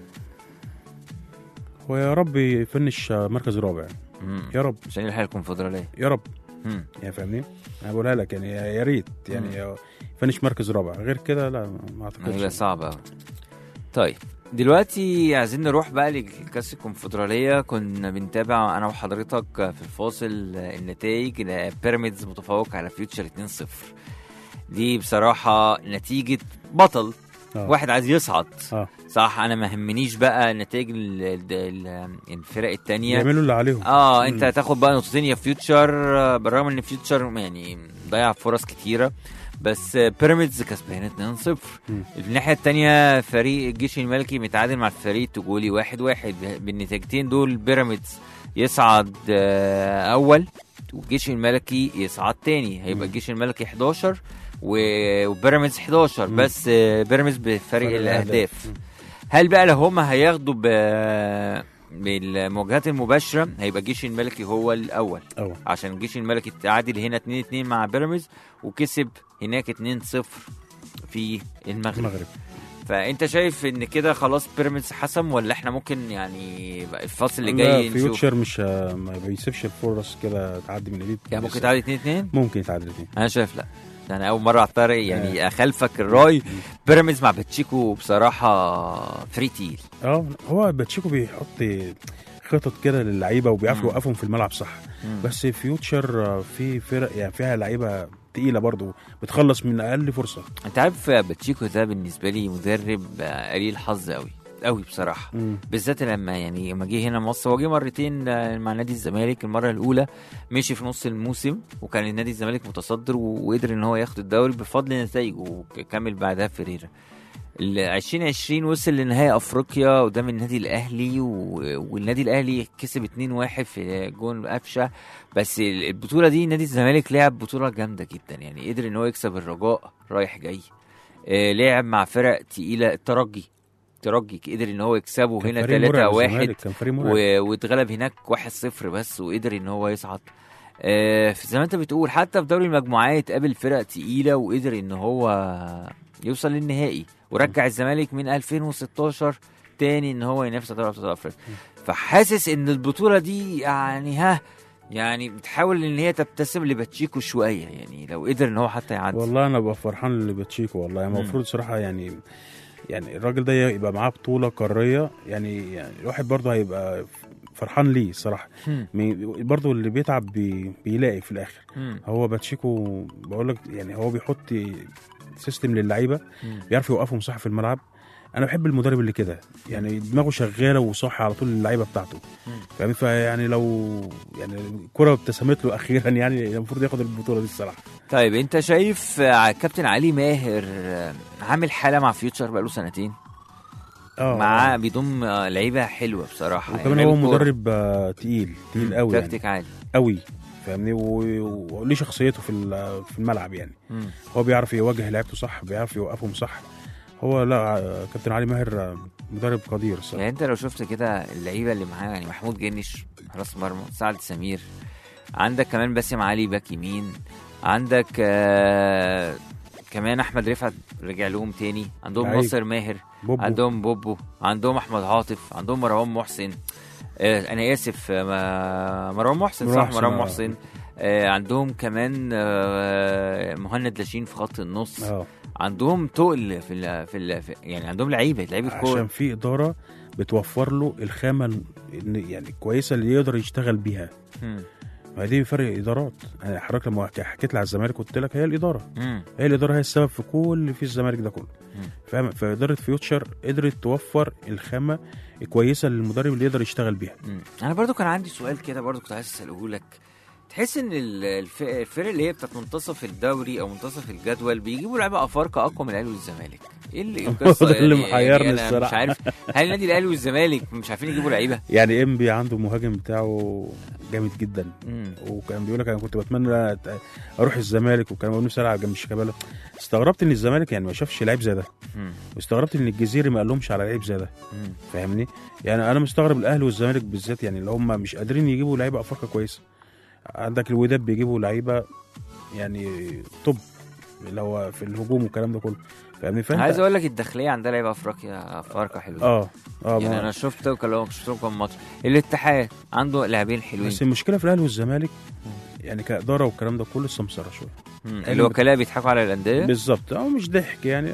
ويا رب يفنش مركز رابع مم. يا رب عشان يلحق الكونفدراليه يا رب مم. يعني فاهمني انا بقولها لك يعني يا ريت يعني يفنش مركز رابع غير كده لا ما هيبقى اعتقدش صعب قوي طيب دلوقتي عايزين نروح بقى لكاس الكونفدراليه كنا بنتابع انا وحضرتك في الفاصل النتائج بيراميدز متفوق على فيوتشر 2-0 دي بصراحه نتيجه بطل آه. واحد عايز يصعد اه صح انا ما همنيش بقى نتائج ال- ال- ال- الفرق التانية يعملوا اللي عليهم اه انت مم. هتاخد بقى نقطتين يا فيوتشر آه، بالرغم ان فيوتشر يعني ضيع فرص كتيره بس آه، بيراميدز كسبان 2-0 مم. الناحيه التانية فريق الجيش الملكي متعادل مع الفريق التجولي 1-1 واحد واحد. بالنتيجتين دول بيراميدز يصعد آه، اول والجيش الملكي يصعد تاني هيبقى مم. الجيش الملكي 11 و- وبيراميدز 11 مم. بس آه، بيراميدز بفرق فرق الاهداف مم. هل بقى لو هم هياخدوا ب بالمواجهات المباشره هيبقى الجيش الملكي هو الاول اه عشان الجيش الملكي تعادل هنا 2 2 مع بيراميدز وكسب هناك 2 0 في المغرب المغرب فانت شايف ان كده خلاص بيراميدز حسم ولا احنا ممكن يعني بقى الفصل اللي لا جاي نشوف فيوتشر مش ه- ما بيسيبش الفرص كده تعدي من ايديه يعني ممكن لسه. تعادل 2 2 ممكن يتعادل الاثنين انا شايف لا ده انا اول مره اعترض يعني اخالفك الراي بيراميدز مع باتشيكو بصراحه فري تيل اه هو باتشيكو بيحط خطط كده للعيبه وبيعرف مم. يوقفهم في الملعب صح بس فيوتشر آه، في فرق يعني فيها لعيبه تقيله برضو بتخلص من اقل فرصه انت عارف باتشيكو ده بالنسبه لي مدرب آه، قليل حظ قوي قوي بصراحه مم. بالذات لما يعني لما جه هنا مصر هو جه مرتين آه، مع نادي الزمالك المره الاولى مشي في نص الموسم وكان النادي الزمالك متصدر و- وقدر ان هو ياخد الدوري بفضل نتائجه وكمل بعدها فيريرا ال 2020 وصل لنهائي افريقيا قدام النادي الاهلي و... والنادي الاهلي كسب 2-1 في جون قفشه بس ال- البطوله دي نادي الزمالك لعب بطوله جامده جدا يعني قدر ان هو يكسب الرجاء رايح جاي آه لعب مع فرق تقيله الترجي الترجي قدر ان هو يكسبه كان هنا فريق مرعب 3-1 الزمالك، كان فريق مرعب و- واتغلب هناك 1-0 بس وقدر ان هو يصعد آه، في زي ما انت بتقول حتى في دوري المجموعات قابل فرق تقيله وقدر ان هو يوصل للنهائي ورجع الزمالك من 2016 تاني ان هو ينافس على دوري ابطال افريقيا فحاسس ان البطوله دي يعني ها يعني بتحاول ان هي تبتسم لباتشيكو شويه يعني لو قدر ان هو حتى يعدي والله انا ببقى فرحان لباتشيكو والله يعني مم. المفروض صراحه يعني يعني الراجل ده يبقى معاه بطوله قاريه يعني يعني الواحد برضه هيبقى فرحان ليه صراحه مم. مي- برضه اللي بيتعب بي بيلاقي في الاخر مم. هو باتشيكو بقول لك يعني هو بيحط سيستم للعيبه مم. بيعرف يوقفهم صح في الملعب انا بحب المدرب اللي كده يعني دماغه شغاله وصح على طول اللعيبه بتاعته مم. فاهم فيعني لو يعني الكره ابتسمت له اخيرا يعني المفروض ياخد البطوله دي الصراحه طيب انت شايف آه، كابتن علي ماهر آه، عامل حاله مع فيوتشر بقاله سنتين اه معاه بيضم آه، لعيبه حلوه بصراحه وكمان يعني هو لعيبة كورة. مدرب آه، تقيل تقيل قوي يعني تكتيك عالي قوي فاهمني و- وليه شخصيته في ال- في الملعب يعني مم. هو بيعرف يواجه لعيبته صح بيعرف يوقفهم صح هو لا آه، كابتن علي ماهر آه، مدرب قدير الصراحه يعني انت لو شفت كده اللعيبه اللي معاه يعني محمود جنش حراس مرمى سعد سمير عندك كمان باسم علي باك يمين عندك آه كمان احمد رفعت رجع لهم تاني عندهم لعيب. ناصر ماهر بوبو عندهم بوبو عندهم احمد عاطف عندهم مروان محسن آه انا اسف آه، ما- مروان محسن مروان صح محسن، مروان آه. محسن آه عندهم كمان آه مهند لاشين في خط النص اه عندهم تقل في ال في, ال في يعني عندهم لعيبه لعيبه عشان كوره في اداره بتوفر له الخامه ال- إن- يعني الكويسه اللي يقدر يشتغل بيها مم. ما دي فرق ادارات انا حضرتك لما حكيت لي على الزمالك قلت لك هي الاداره مم. هي الاداره هي السبب في كل اللي في الزمالك ده كله مم. فاهم فاداره فيوتشر قدرت توفر الخامه الكويسه للمدرب اللي يقدر يشتغل بيها مم. انا برضو كان عندي سؤال كده برضو كنت عايز اساله لك تحس ان ال- الف- الفرق اللي هي بتاعت منتصف الدوري او منتصف الجدول بيجيبوا لعيبه افارقه اقوى من الاهلي والزمالك ايه اللي القصه ده اللي يعني- محيرني يعني أنا مش الصراحة. عارف هل النادي الاهلي والزمالك مش عارفين يجيبوا لعيبه يعني انبي عنده مهاجم بتاعه جامد جدا مم. وكان بيقول لك انا كنت بتمنى أت- اروح الزمالك وكان بقول نفسي العب جنب شيكابالا استغربت ان الزمالك يعني ما شافش لعيب زي ده مم. واستغربت ان الجزيري ما قالهمش على لعيب زي ده مم. فاهمني يعني انا مستغرب الاهلي والزمالك بالذات يعني اللي هم مش قادرين يجيبوا لعيبه افارقه كويسه عندك الوداد بيجيبوا لعيبه يعني توب اللي هو في الهجوم والكلام ده كله فاهمني فانت عايز اقول لك الداخليه عندها لعيبه افريقيا افارقه حلوين اه اه يعني ما- انا شفت كلهم شفتهم كم ماتش الاتحاد عنده لاعبين حلوين بس المشكله في الاهلي والزمالك يعني كاداره والكلام ده كله السمسره شويه مم. الوكلاء بيضحكوا على الانديه بالظبط اه مش ضحك يعني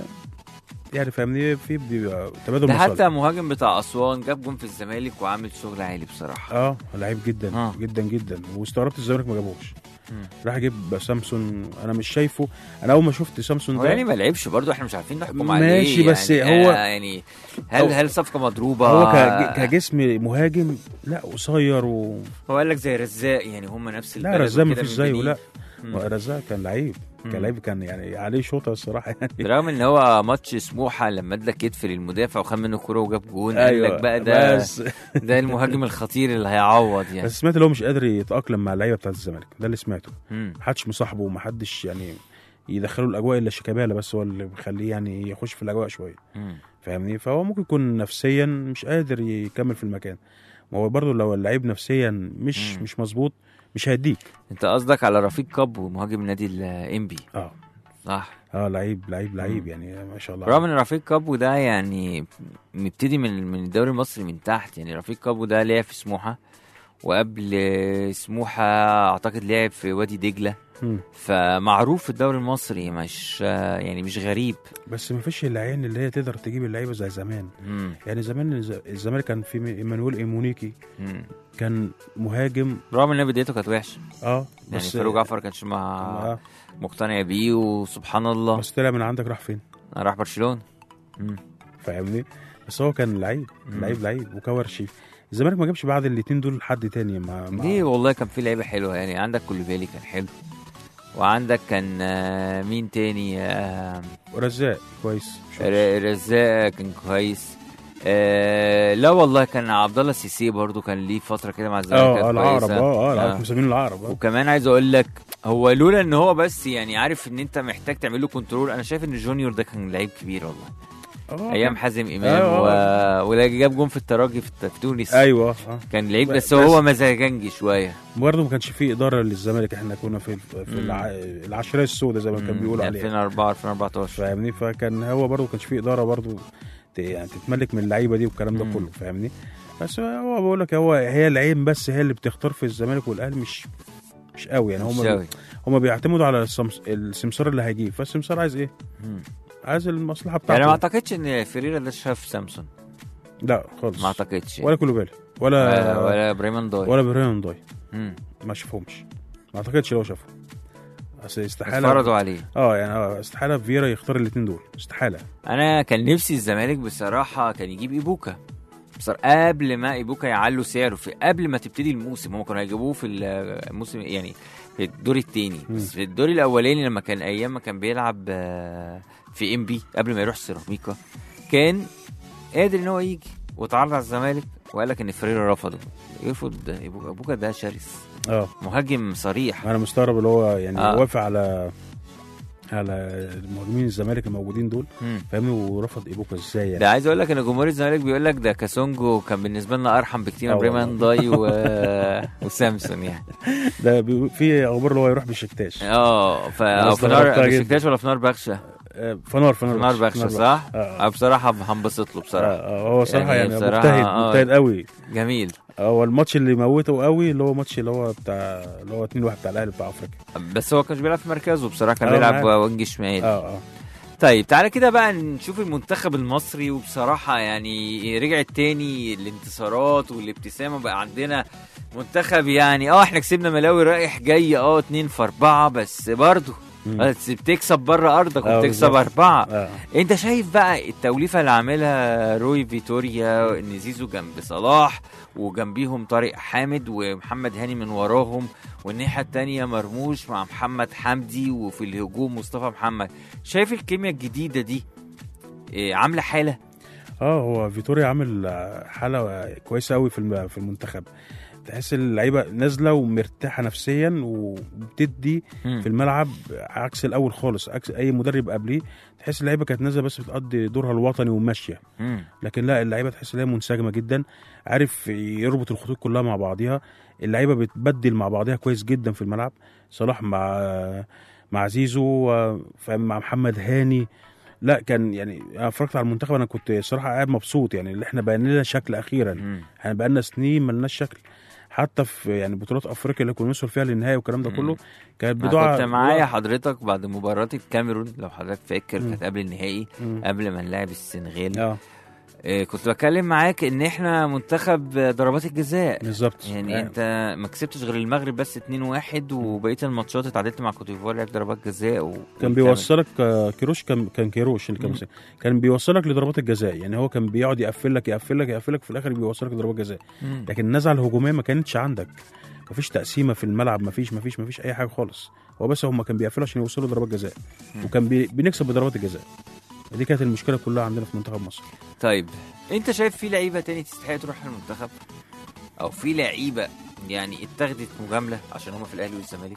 يعني فاهمني في بيبقى تبادل ده مصالح حتى مهاجم بتاع اسوان جاب جون في الزمالك وعامل شغل عالي بصراحه اه لعيب جدا آه. جدا جدا واستغربت الزمالك ما جابوش مم. راح يجيب سامسون انا مش شايفه انا اول ما شفت سامسون هو ده يعني ما لعبش برضه احنا مش عارفين نحكم عليه ماشي، بس يعني هو- آه يعني هل هو- هل صفقه مضروبه هو كج- كجسم مهاجم لا قصير و هو قال لك زي رزاق يعني هم نفس لا البلد رزاق ما وكده فيش من زيه جديد. لا مم. رزاق كان لعيب مم. كان لعيب كان يعني عليه شوطه الصراحه يعني برغم ان هو ماتش سموحه لما ادى كتف للمدافع وخد منه الكوره وجاب جون قال لك بقى ده بس ده المهاجم الخطير اللي هيعوض يعني بس سمعت ان هو مش قادر يتاقلم مع اللعيبه بتاعت الزمالك ده اللي سمعته مم. محدش مصاحبه ومحدش يعني يدخله الاجواء الا شيكابالا بس هو اللي بيخليه يعني يخش في الاجواء شويه مم. فاهمني فهو ممكن يكون نفسيا مش قادر يكمل في المكان ما هو برضه لو اللعيب نفسيا مش مم. مش مظبوط مش هيديك انت قصدك على رفيق كابو مهاجم نادي الانبي اه صح اه لعيب لعيب لعيب مم. يعني ما شاء الله رغم ان رفيق كابو ده يعني مبتدي من من الدوري المصري من تحت يعني رفيق كابو ده لعب في سموحه وقبل سموحه اعتقد لعب في وادي دجله مم. فمعروف في الدوري المصري مش يعني مش غريب بس ما فيش العين اللي هي تقدر تجيب اللعيبه زي زمان مم. يعني زمان الز- الزمالك كان في ايمانويل ايمونيكي مم. كان مهاجم رغم ان بدايته كانت وحشه اه يعني بس فاروق جعفر كانش مع آه مقتنع بيه وسبحان الله بس طلع من عندك راح فين راح برشلونه مم. فاهمني بس هو كان لعيب مم. لعيب لعيب وكورشي الزمالك ما جابش بعد الاثنين دول حد تاني ما ما- ليه والله كان في لعيبه حلوه يعني عندك كولوفالي كان حلو وعندك كان آه، مين تاني آه، رزاق كويس مش وحش. ر- رزاق كان كويس آه لا والله كان عبد الله سيسي برضو كان ليه فتره كده مع الزمالك اه كانت آه، العقرب كويسة. اه اه آه. العقرب مسمينه العقرب اه وكمان عايز اقول لك هو لولا ان هو بس يعني عارف ان انت محتاج تعمل له كنترول انا شايف ان جونيور ده كان لعيب كبير والله آه، ايام حازم امام آه، و... ولا جاب جون في الترجي في, الت- في تونس ايوه اه كان لعيب بس, بس- هو مزاجنجي شويه برضه ما كانش فيه اداره للزمالك احنا كنا في في مم. الع... العشريه السوداء زي ما كان بيقولوا عليها 2004 2014 فاهمني فكان هو برضه ما كانش فيه اداره برضه ت- يعني تتملك من اللعيبه دي والكلام ده مم. كله فاهمني بس هو بقول لك هو هي العين بس هي اللي بتختار في الزمالك والاهلي مش مش قوي يعني مش هم أوي. هم بيعتمدوا على السمس... السمسار اللي هيجيب فالسمسار عايز ايه؟ مم. عايز المصلحه يعني بتاعته ما اعتقدش ان فيريرا ده شاف سامسون لا خالص ما اعتقدش ولا كولوبالي ولا ولا ولا بريمان داي ولا بريان داي مم. ما شافهمش ما اعتقدش لو شافهم اصل استحاله اتفرضوا عليه اه يعني اه استحاله فيرا يختار الاثنين دول استحاله انا كان نفسي الزمالك بصراحه كان يجيب ايبوكا بصراحه قبل ما ايبوكا يعلوا سعره في قبل ما تبتدي الموسم هم كانوا هيجيبوه في الموسم يعني في الدور الثاني بس في الدور الاولاني لما كان ايام ما كان بيلعب آه، في ام بي قبل ما يروح سيراميكا كان قادر ان هو يجي وتعرض على الزمالك وقال لك ان فريرا رفضه يرفض ايبوكا ايبوكا ده شرس اه مهاجم صريح انا مستغرب اللي هو يعني آه. آه. وافق على على المهاجمين الزمالك الموجودين دول مم. فاهمني ورفض ايبوكا ازاي يعني ده عايز اقول لك ان جمهور الزمالك بيقول لك ده كاسونجو كان بالنسبه لنا ارحم بكتير من آه بريمان والله. داي و... وسامسون يعني ده بي- في اخبار اللي هو يروح بشكتاش اه ف أنا أو في نار استغربتها جدا. بشكتاش ولا في نار بخشه آه، فنار فنار في نار بخشه صح؟ آه. آه. بصراحه هنبسط له آه. بصراحه آه. هو صراحه يعني يعني, بصراحة، مجتهد آه. مجتهد قوي جميل هو الماتش اللي موته قوي اللي هو ماتش اللي هو بتاع اللي هو 2 1 بتاع الاهلي بتاع افريقيا بس هو كانش بيلعب في مركزه بصراحه كان آه، بيلعب معاك. وينج شمال اه اه طيب تعالى كده بقى نشوف المنتخب المصري وبصراحة يعني رجعت تاني الانتصارات والابتسامة بقى عندنا منتخب يعني اه احنا كسبنا ملاوي رايح جاي اه اتنين في اربعة بس برضه مم. بس بتكسب بره ارضك آه، وبتكسب بالظبط. اربعة اه انت شايف بقى التوليفة اللي عاملها روي فيتوريا ان زيزو جنب صلاح وجنبيهم طارق حامد ومحمد هاني من وراهم والناحية التانية مرموش مع محمد حمدي وفي الهجوم مصطفى محمد شايف الكيمياء الجديدة دي إيه، عاملة حالة اه هو فيتوريا عامل حاله كويسه قوي في الم- في المنتخب تحس اللعيبه نازله ومرتاحه نفسيا وبتدي في الملعب عكس الاول خالص عكس اي مدرب قبليه تحس اللعيبه كانت نازله بس بتقضي دورها الوطني وماشيه مم. لكن لا اللعيبه تحس ان هي منسجمه جدا عارف يربط الخطوط كلها مع بعضيها اللعيبه بتبدل مع بعضيها كويس جدا في الملعب صلاح مع مع زيزو فاهم مع محمد هاني لا كان يعني انا اتفرجت على المنتخب انا كنت صراحه قاعد مبسوط يعني اللي احنا بقى لنا شكل اخيرا مم. احنا بقى لنا سنين ما لناش شكل حتى في يعني بطولات افريقيا اللي كنا نوصل فيها للنهائي والكلام ده مم. كله كانت أنا بدعاء كنت معايا حضرتك بعد مباراة الكاميرون لو حضرتك فاكر مم. كانت قبل النهائي مم. قبل ما نلعب السنغال اه إيه، كنت بتكلم معاك ان احنا منتخب ضربات الجزاء بالظبط يعني آه. انت ما كسبتش غير المغرب بس 2-1 وبقيه الماتشات اتعادلت مع كوت ديفوار لعب ضربات جزاء و... كان بيوصلك آه، كيروش كان كان كيروش اللي كان مم. مسك. كان بيوصلك لضربات الجزاء يعني هو كان بيقعد يقفل لك يقفل لك يقفل لك في الاخر بيوصلك لضربات جزاء مم. لكن النزعه الهجوميه ما كانتش عندك مفيش تقسيمه في الملعب مفيش مفيش مفيش اي حاجه خالص هو بس هم كان بيقفلوا عشان يوصلوا ضربات جزاء مم. وكان بي... بنكسب بضربات الجزاء دي كانت المشكله كلها عندنا في منتخب مصر طيب انت شايف في لعيبه تاني تستحق تروح المنتخب او في لعيبه يعني اتاخدت مجامله عشان هم في الاهلي والزمالك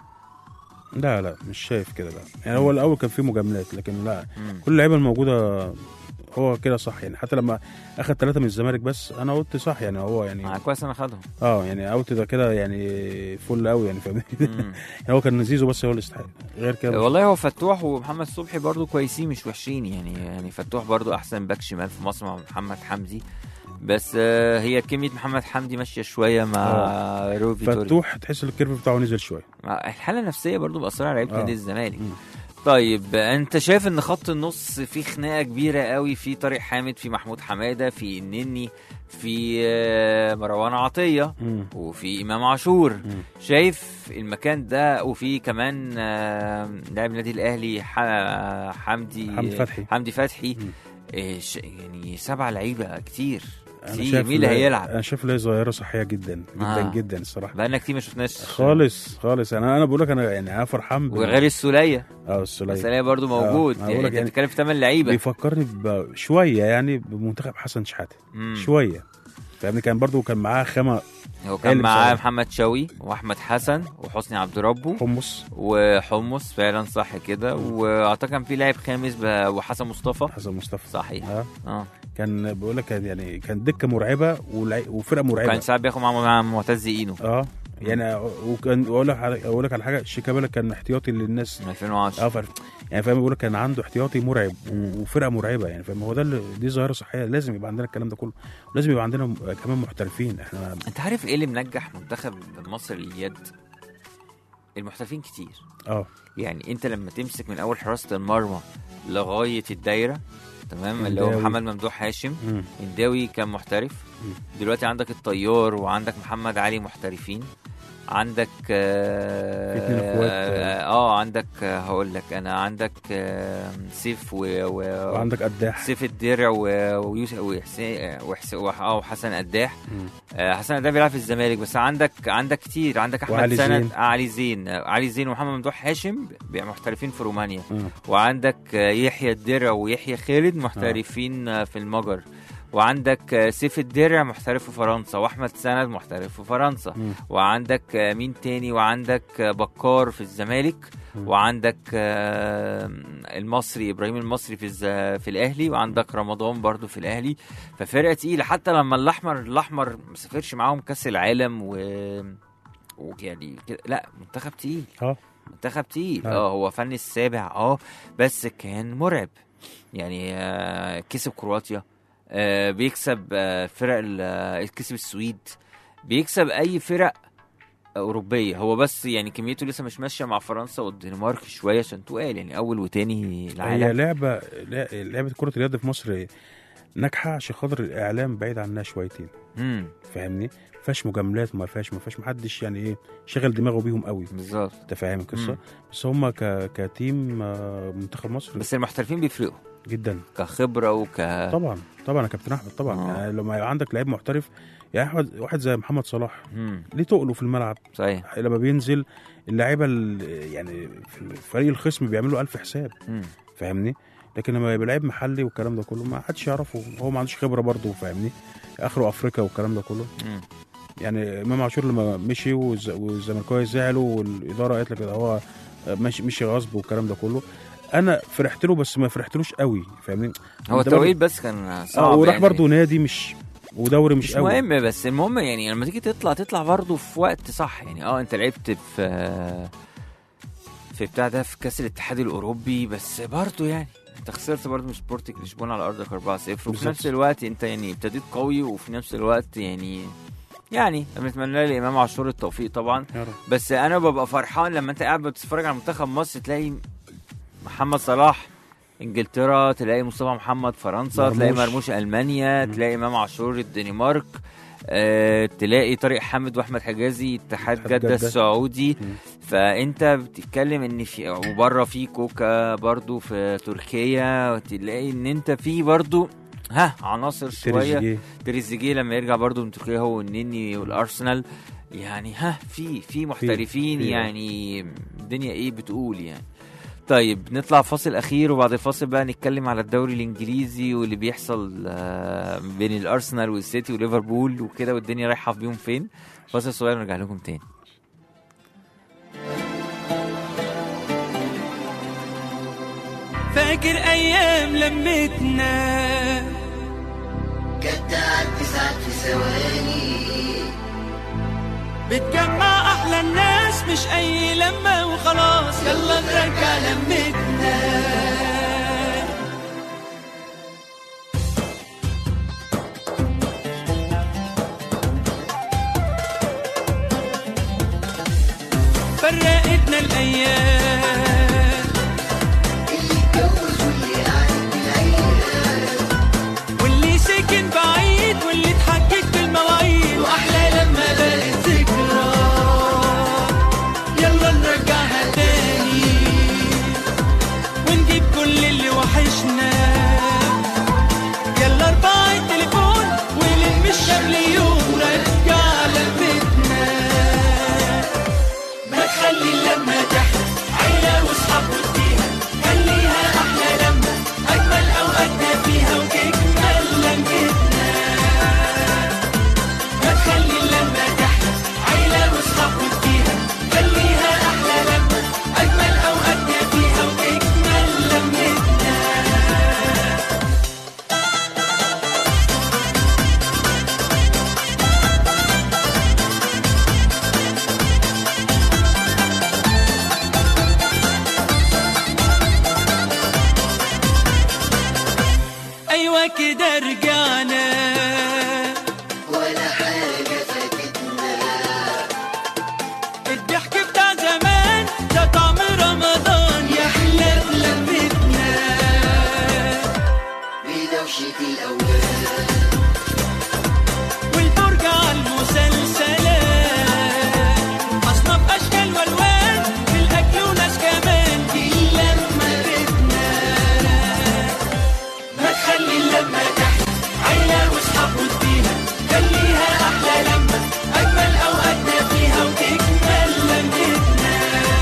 لا لا مش شايف كده لا يعني هو الاول كان في مجاملات لكن لا مم. كل اللعيبه الموجوده هو كده صح يعني حتى لما اخد ثلاثه من الزمالك بس انا قلت صح يعني هو يعني مع كويس انا خدهم اه يعني اوت ده كده يعني فل قوي يعني فاهمني مم. يعني هو كان زيزو بس هو اللي يستحق غير كده مش- والله هو فتوح ومحمد صبحي برضو كويسين مش وحشين يعني يعني فتوح برضو احسن باك شمال في مصر مع محمد حمدي بس آه، هي كمية محمد حمدي ماشية شوية مع روي فيتوريا فتوح تحس الكيرف بتاعه نزل شويه مع الحالة النفسية برضو مأثرة على لعيبة آه. نادي الزمالك مم. طيب انت شايف ان خط النص في خناقة كبيرة قوي في طارق حامد في محمود حمادة في النني في آه، مروان عطية مم. وفي امام عاشور مم. شايف المكان ده وفي كمان آه، لاعب النادي الاهلي ح- حمدي حمدي فتحي. حمدي فتحي مم. إيه ش- يعني سبع لعيبه كتير انا كتير شايف مين اللي لا- هيلعب انا شايف ان هي ظاهره صحيه جدا جدا آه. آه. جدا الصراحه بقالنا كتير ما شفناش خالص خالص انا انا بقول لك انا يعني انا فرحان بال- وغير السوليه اه السوليه السوليه برضو موجود أنا بقول يعني لك انت يعني بتتكلم في ثمان لعيبه بيفكرني ب- شويه يعني بمنتخب حسن شحاته مم. شويه فاهمني كان برضو كان معاه خامه هو كان اللي معاه بصراحة. محمد شوقي واحمد حسن وحسني عبد ربه حمص وحمص فعلا صح كده واعتقد كان في لاعب خامس ب- وحسن مصطفى حسن مصطفى صحيح اه اه كان بقول لك كان يعني كان دكه مرعبه ولع- وفرقه مرعبه كان ساعات بياخد مع مع معتز اينو اه يعني وكان اقول لك على- اقول لك على حاجه شيكابالا كان احتياطي للناس من 2010 اه فعلا. يعني فاهم بقول لك كان عنده احتياطي مرعب و- وفرقه مرعبه يعني فاهم هو ده اللي دي ظاهره صحيه لازم يبقى عندنا الكلام ده كله لازم يبقى عندنا م- كمان محترفين احنا انت عارف ايه اللي منجح منتخب مصر لليد المحترفين كتير اه يعني انت لما تمسك من اول حراسه المرمى لغايه الدايره تمام اللي هو الداوي. محمد ممدوح هاشم مم. الداوي كان محترف مم. دلوقتي عندك الطيار وعندك محمد علي محترفين عندك اه, في اتنين اخوات. اه, آه عندك آه، هقول لك انا عندك آه سيف و, و وعندك قداح سيف الدرع و- ويوسف وحسين وحسين اه وحسن قداح مم. آه، حسن قداح بيلعب في الزمالك بس عندك عندك كتير عندك احمد وعلي سند زين. آه، علي زين آه، علي زين ومحمد ممدوح هاشم بي- محترفين في رومانيا مم. وعندك آه، يحيى الدرع ويحيى خالد محترفين آه، في المجر وعندك آه، سيف الدرع محترف في فرنسا واحمد سند محترف في فرنسا مم. وعندك آه، مين تاني وعندك آه، بكار في الزمالك مم. وعندك آه، المصري ابراهيم المصري في الز... في الاهلي وعندك رمضان برضو في الاهلي ففرقه تقيله حتى لما الاحمر الاحمر ما سافرش معاهم كاس العالم و ويعني كده لا منتخب تقيل اه منتخب تقيل آه. اه هو فن السابع اه بس كان مرعب يعني آه، كسب كرواتيا آه، بيكسب آه، فرق ال- آه، كسب السويد بيكسب اي فرق اوروبيه هو بس يعني كميته لسه مش ماشيه مع فرنسا والدنمارك شويه عشان تقال يعني اول وتاني هي العالم لعبه لا- لعبه كره اليد في مصر ناجحه عشان خاطر الاعلام بعيد عنها شويتين امم فاهمني ما فيهاش مجاملات ما فيهاش ما فيهاش محدش يعني ايه شغل دماغه بيهم قوي بالظبط انت فاهم القصه مم. بس هم ك... كتيم آه، منتخب مصر بس المحترفين بيفرقوا جدا كخبره وك طبعا طبعا يا كابتن احمد طبعا آه. يعني لما يبقى عندك لعيب محترف يعني واحد واحد زي محمد صلاح مم. ليه تقله في الملعب صحيح لما بينزل اللعيبه ال- يعني في فريق الخصم بيعملوا ألف حساب مم. فاهمني لكن لما يبقى لعيب محلي والكلام ده كله ما حدش يعرفه هو ما عندوش خبره برضه فاهمني اخره افريقيا والكلام ده كله مم. يعني امام عاشور لما مشي والز- والزملكاويه زعلوا والاداره قالت لك ده هو ماشي مشي غصب والكلام ده كله انا فرحت له بس ما فرحتلوش قوي فاهمني هو أنت التوقيت بس كان اه صعب وراح يعني. برضه نادي مش ودوري مش, مش قوي مهم بس المهم يعني لما تيجي تطلع تطلع برضه في وقت صح يعني اه انت لعبت في في بتاع ده في كاس الاتحاد الاوروبي بس برضه يعني انت خسرت برضه من سبورتنج لشبونه على ارضك 4-0 وفي بالظبط. نفس الوقت انت يعني ابتديت قوي وفي نفس الوقت يعني يعني بنتمنى لامام عاشور التوفيق طبعا يا رب بس انا ببقى فرحان لما انت قاعد بتتفرج على منتخب مصر تلاقي محمد صلاح انجلترا تلاقي مصطفى محمد فرنسا مرموش. تلاقي مرموش المانيا مم. تلاقي امام عاشور الدنمارك آه، تلاقي طارق حامد واحمد حجازي اتحاد اتحاد جده جدة. السعودي مم. فانت بتتكلم ان في وبره في كوكا برضو في تركيا تلاقي ان انت في برضو ها عناصر شويه تريزيجيه تريزيجيه لما يرجع برضو من تركيا هو والنني والارسنال يعني ها في في محترفين في. يعني الدنيا ايه بتقول يعني طيب نطلع فاصل اخير وبعد الفاصل بقى نتكلم على الدوري الانجليزي واللي بيحصل آه، بين الارسنال والسيتي وليفربول وكده والدنيا رايحه بيهم فين فاصل صغير نرجع لكم تاني فاكر ايام لمتنا كانت تعدي ساعات في ثواني بتجمع احلى الناس مش اي لمه وخلاص يلا نرجع لمتنا فرقتنا الايام اللي اتجوز واللي قاعد بالعيال واللي سكن بعيد واللي اتحجج بالمواعيد واحلى لما بقت ذكرى يلا نرجعها تاني ونجيب كل اللي وحشنا كده رجعنا ولا حاجة فاتتنا الضحك بتاع زمان ده طعم رمضان يا حلى بلمتنا بدوشة الأولاد والفرجة على المسلسلات أصناف أشكال والوان في الأكل وناس كمان دي اللمة بيتنا ما تخلي اللمة تحت عيلة وأصحاب وديها خليها أحلى لمة أجمل أوقاتنا فيها وتكمل لمتنا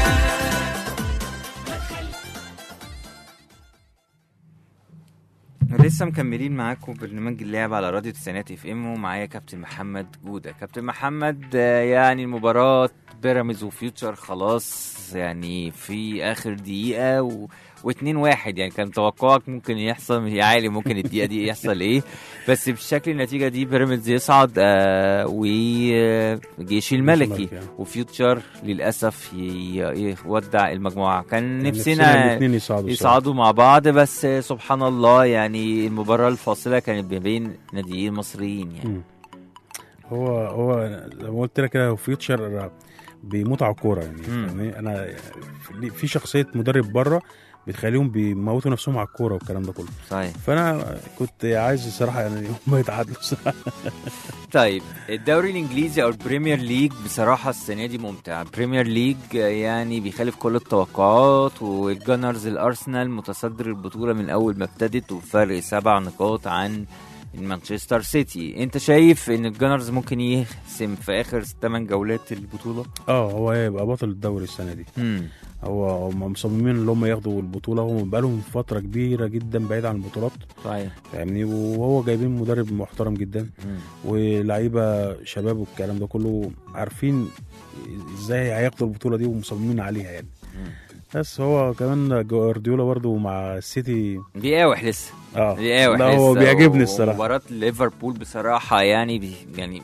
لسه مكملين معاكم برنامج اللعب على راديو تسعينات اف ام ومعايا كابتن محمد جوده كابتن محمد آه، يعني المباراه بيراميدز وفيوتشر خلاص يعني في اخر دقيقه و... واتنين واحد يعني كان توقعك ممكن يحصل يا عالي ممكن الدقيقه دي يحصل ايه بس بشكل النتيجه دي بيراميدز يصعد آه وجيش الملكي الملكي، آه. وفيوتشر للاسف ي... يودع المجموعه كان نفسنا نفسنا الاثنين يصعدوا يصعدوا مع بعض بس سبحان الله يعني المباراة الفاصلة كانت ما بين ناديين مصريين يعني مم. هو هو زي ما قلت لك كده هو فيوتشر بيموت على الكوره يعني مم. فاهمني انا في- في شخصيه مدرب بره بتخليهم بيموتوا نفسهم على الكوره والكلام ده كله صحيح فانا كنت عايز الصراحه يعني هم يتعادلوا الصراحه طيب الدوري الانجليزي او البريمير ليج بصراحة السنة دي ممتع البريمير ليج يعني بيخالف كل التوقعات والجانرز الارسنال متصدر البطولة من اول ما ابتدت وفرق سبع نقاط عن مانشستر سيتي انت شايف ان الجانرز ممكن يحسم في اخر 8 جولات البطولة اه هو هيبقى بطل الدوري السنه دي امم هو هم مصممين ان هم ياخدوا البطوله هم بقالهم فتره كبيره جدا بعيد عن البطولات صحيح فاهمني وهو جايبين مدرب محترم جدا مم. ولعيبه شباب والكلام ده كله عارفين ازاي هياخدوا البطوله دي ومصممين عليها يعني مم. بس هو كمان جوارديولا برضو مع السيتي بيقاوح لسه اه بيقاوح لا هو لسه بيعجبني الصراحه مباراة ليفربول بصراحة يعني بي يعني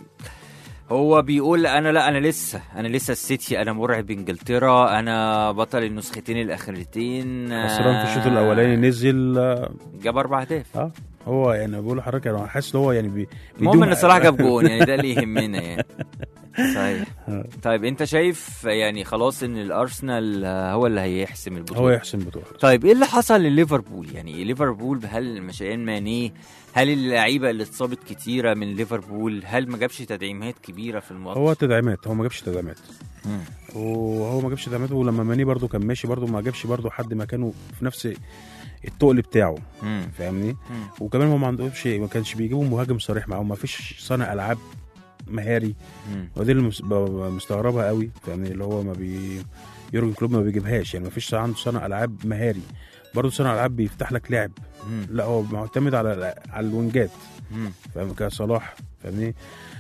هو بيقول انا لا انا لسه انا لسه السيتي انا مرعب انجلترا انا بطل النسختين الاخرتين خسران في الشوط الاولاني نزل اه جاب اربع اهداف آه، هو يعني بقول لحضرتك انا حاسس ان هو يعني بي المهم بيديهم- ان صلاح جاب جون يعني ده اللي يهمنا يعني صحيح آه. طيب انت شايف يعني خلاص ان الارسنال آه، هو اللي هيحسم البطولة هو يحسن بطوله طيب ايه اللي حصل لليفربول يعني ليفربول هل مشيان ماني هل اللعيبه اللي اتصابت كتيره من ليفربول هل ما جابش تدعيمات كبيره في الماتش هو تدعيمات هو ما جابش تدعيمات مم. وهو ما جابش تدعيمات ولما ماني برضو كان ماشي برضو ما جابش برضو حد مكانه في نفس التقل بتاعه مم. فاهمني مم. وكمان هو ما عندهمش ما كانش بيجيبوا مهاجم صريح معاهم ما فيش صانع العاب مهاري مم. ودي اللي مس- ب- ب- مستغربها قوي فاهمني اللي هو ما بي يورجن كلوب ما بيجيبهاش يعني ما فيش عنده صانع العاب مهاري برضه صانع العاب بيفتح لك لعب مم. لا هو معتمد على على الوينجات مم. فاهم كصلاح فاهمني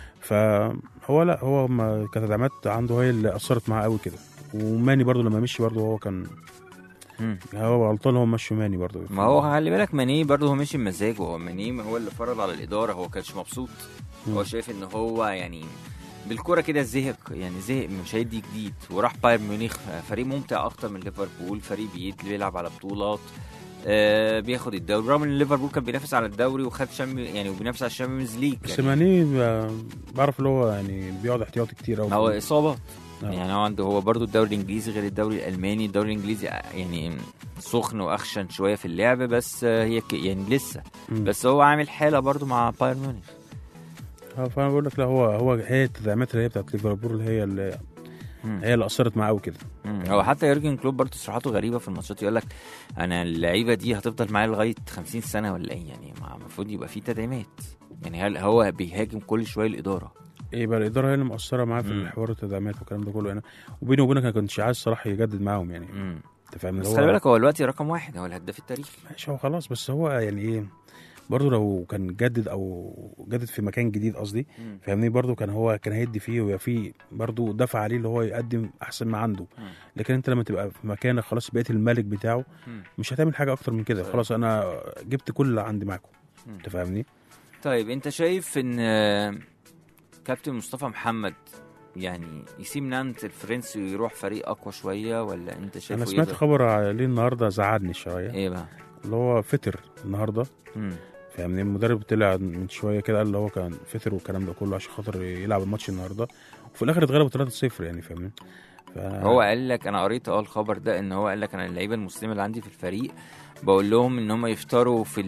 فهو لا هو ما كتدعيمات عنده هي اللي اثرت معاه قوي كده وماني برضه لما مشي برضه هو كان مم. هو غلطان هو مشي ماني برضه ما هو خلي بالك ماني برضه هو مشي بمزاجه هو ماني هو اللي فرض على الاداره هو كانش مبسوط مم. هو شايف ان هو يعني بالكرة كده زهق يعني زهق مش هيدي جديد وراح بايرن ميونخ فريق ممتع اكتر من ليفربول فريق بيد بيلعب على بطولات آه بياخد الدوري رغم ان ليفربول كان بينافس على الدوري وخد شام يعني وبينافس على الشامبيونز ليج بس يعني ماني ب- بعرف اللي هو يعني بيقعد احتياطي كتير قوي هو اصابات آه. يعني هو عنده هو برضو الدوري الانجليزي غير الدوري الالماني الدوري الانجليزي يعني سخن واخشن شويه في اللعب بس آه، هي ك- يعني لسه مم. بس هو عامل حاله برضو مع بايرن ميونخ اه فانا بقول لك لا هو هو هي التدعيمات اللي هي بتاعت ليفربول هي اللي مم. هي اللي اثرت معاه قوي كده مم. هو حتى يورجن كلوب برضه تصريحاته غريبه في الماتشات يقول لك انا اللعيبه دي هتفضل معايا لغايه 50 سنه ولا ايه يعني ما- المفروض يبقى في تدعيمات يعني هل هو بيهاجم كل شويه الاداره يبقى الاداره هي اللي مقصره معاه في مم. الحوار التدعيمات والكلام ده كله انا وبيني وبينك انا كنتش عايز صلاح يجدد معاهم يعني مم. انت فاهم بس اللي خلي هو بالك هو دلوقتي رقم واحد هو الهداف التاريخي ماشي هو خلاص بس هو يعني ايه برضه لو كان جدد او جدد في مكان جديد قصدي مم. فاهمني برضه كان هو كان هيدي فيه ويبقى فيه برضه دفع عليه اللي هو يقدم احسن ما عنده مم. لكن انت لما تبقى في مكانك خلاص بقيت الملك بتاعه مم. مش هتعمل حاجه اكتر من كده صحيح. خلاص انا جبت كل اللي عندي معاكم مم. انت فاهمني طيب انت شايف ان آه، كابتن مصطفى محمد يعني يسيب نانت الفرنسي ويروح فريق اقوى شويه ولا انت شايفه انا سمعت يقدر؟ خبر عليه النهارده زعلني شويه ايه بقى اللي هو فطر النهارده مم. فاهمني المدرب طلع من شويه كده قال اللي هو كان فتر والكلام ده كله عشان خاطر يلعب الماتش النهارده وفي الاخر اتغلبوا 3-0 يعني فاهمني ف... هو قال لك انا قريت اه الخبر ده ان هو قال لك انا اللعيبه المسلمه اللي عندي في الفريق بقول لهم ان هم يفطروا في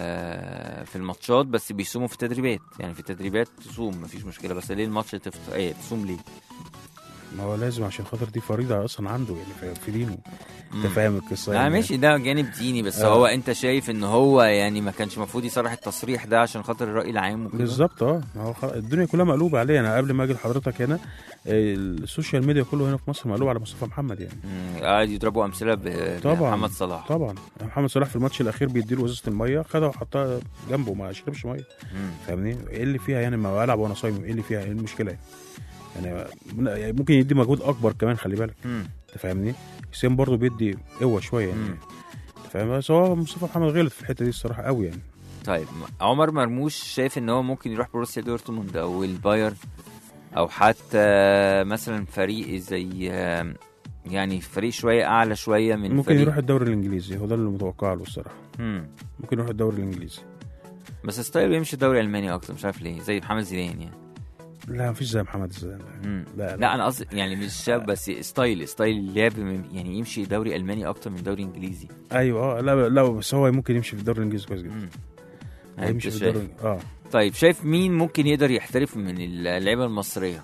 ال- في الماتشات بس بيصوموا في التدريبات يعني في التدريبات تصوم مفيش مشكله بس ليه الماتش تفطر ايه تصوم ليه ما هو لازم عشان خاطر دي فريضه اصلا عنده يعني في- في دينه انت مم. فاهم القصه اه يعني ماشي ده جانب ديني بس آه. هو انت شايف ان هو يعني ما كانش المفروض يصرح التصريح ده عشان خاطر الراي العام وكده بالظبط اه ما هو خلاص الدنيا كلها مقلوبه عليه انا قبل ما اجي لحضرتك هنا آه، السوشيال ميديا كله هنا في مصر مقلوب على مصطفى محمد يعني مم، قاعد يضربوا امثله ب- طبعا بمحمد صلاح طبعا محمد صلاح في الماتش الاخير بيديله ازازه الميه خدها وحطها جنبه ما شربش ميه مم. فاهمني ايه اللي فيها يعني ما العب وانا صايم ايه اللي فيها ايه المشكله يعني يعني من- يعني ممكن يدي مجهود اكبر كمان خلي بالك مم. انت فاهمني حسين برضه بيدي قوه شويه يعني مم. انت فاهم بس هو مصطفى محمد غلط في الحته دي الصراحه قوي يعني طيب عمر مرموش شايف ان هو ممكن يروح بروسيا دورتموند او البايرن او حتى مثلا فريق زي يعني فريق شويه اعلى شويه من ممكن فريق يروح الدوري الانجليزي هو ده اللي متوقع له الصراحه مم. ممكن يروح الدوري الانجليزي بس ستايل بيمشي الدوري الالماني اكتر مش عارف ليه زي محمد زيدان يعني لا مفيش زي محمد زيدان مم. لا لا انا قصدي يعني مش شاب بس ستايل ستايل اللعب من- يعني يمشي دوري الماني اكتر من دوري انجليزي ايوه اه لا لا بس هو ممكن يمشي في الدوري الانجليزي كويس جدا مم. يعني هيمشي انت في شايف الدوري اه طيب شايف مين ممكن يقدر يحترف من اللعيبه المصريه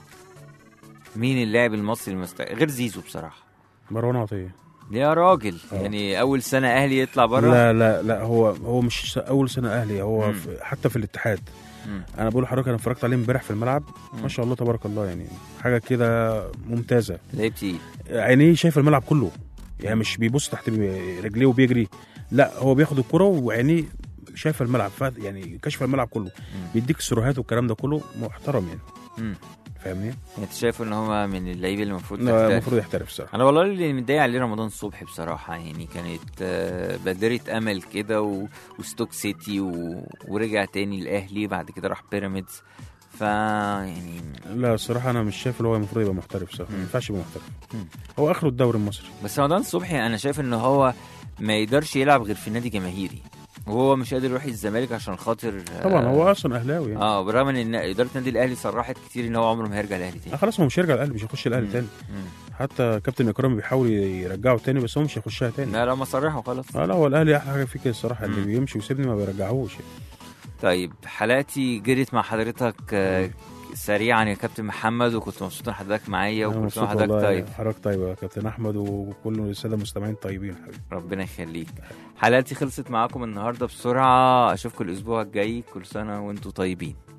مين اللاعب المصري المست... غير زيزو بصراحه مروان عطيه يا راجل آه. يعني اول سنه اهلي يطلع بره لا لا لا هو هو مش س- اول سنه اهلي هو مم. في حتى في الاتحاد مم. انا بقول لحضرتك انا اتفرجت عليه امبارح في الملعب مم. ما شاء الله تبارك الله يعني حاجه كده ممتازه لعيب تقيل عينيه شايف الملعب كله يعني مش بيبص تحت رجليه وبيجري لا هو بياخد الكرة وعينيه شايف الملعب ف- يعني كشف الملعب كله بيديك السيروهات والكلام ده كله محترم يعني مم. فاهمني؟ يعني انت شايف ان هو من اللعيبه اللي المفروض لا، تحترف المفروض يحترف الصراحه انا والله اللي متضايق عليه رمضان صبحي بصراحه يعني كانت آه، بادره امل كده و... وستوك سيتي و... ورجع تاني الاهلي بعد كده راح بيراميدز ف يعني لا الصراحه انا مش شايف ان هو المفروض يبقى محترف الصراحه ما مم. ينفعش يبقى محترف مم. هو اخره الدوري المصري بس رمضان صبحي انا شايف ان هو ما يقدرش يلعب غير في نادي جماهيري وهو مش قادر يروح الزمالك عشان خاطر آه، طبعا هو اصلا اهلاوي يعني اه بالرغم ان اداره النادي الاهلي صرحت كتير ان هو عمره ما هيرجع الاهلي آه تاني خلاص هو مش هيرجع الاهلي مش هيخش الاهلي مم. تاني مم. حتى كابتن اكرامي بيحاول يرجعه تاني بس هو مش هيخشها تاني لا لا ما صرحوا خلاص اه لا هو الاهلي احلى حاجه فيه كده الصراحه اللي مم. بيمشي ويسيبني ما بيرجعهوش يعني. طيب حلقتي جريت مع حضرتك آه، سريعا يا كابتن محمد وكنت مبسوط ان حضرتك معايا أنا وكل سنه مبسوط وحضرتك والله طيب حضرتك طيب يا كابتن احمد وكل الساده المستمعين طيبين حبيبي ربنا يخليك حلقتي خلصت معاكم النهارده بسرعه اشوفكم الاسبوع الجاي كل سنه وانتم طيبين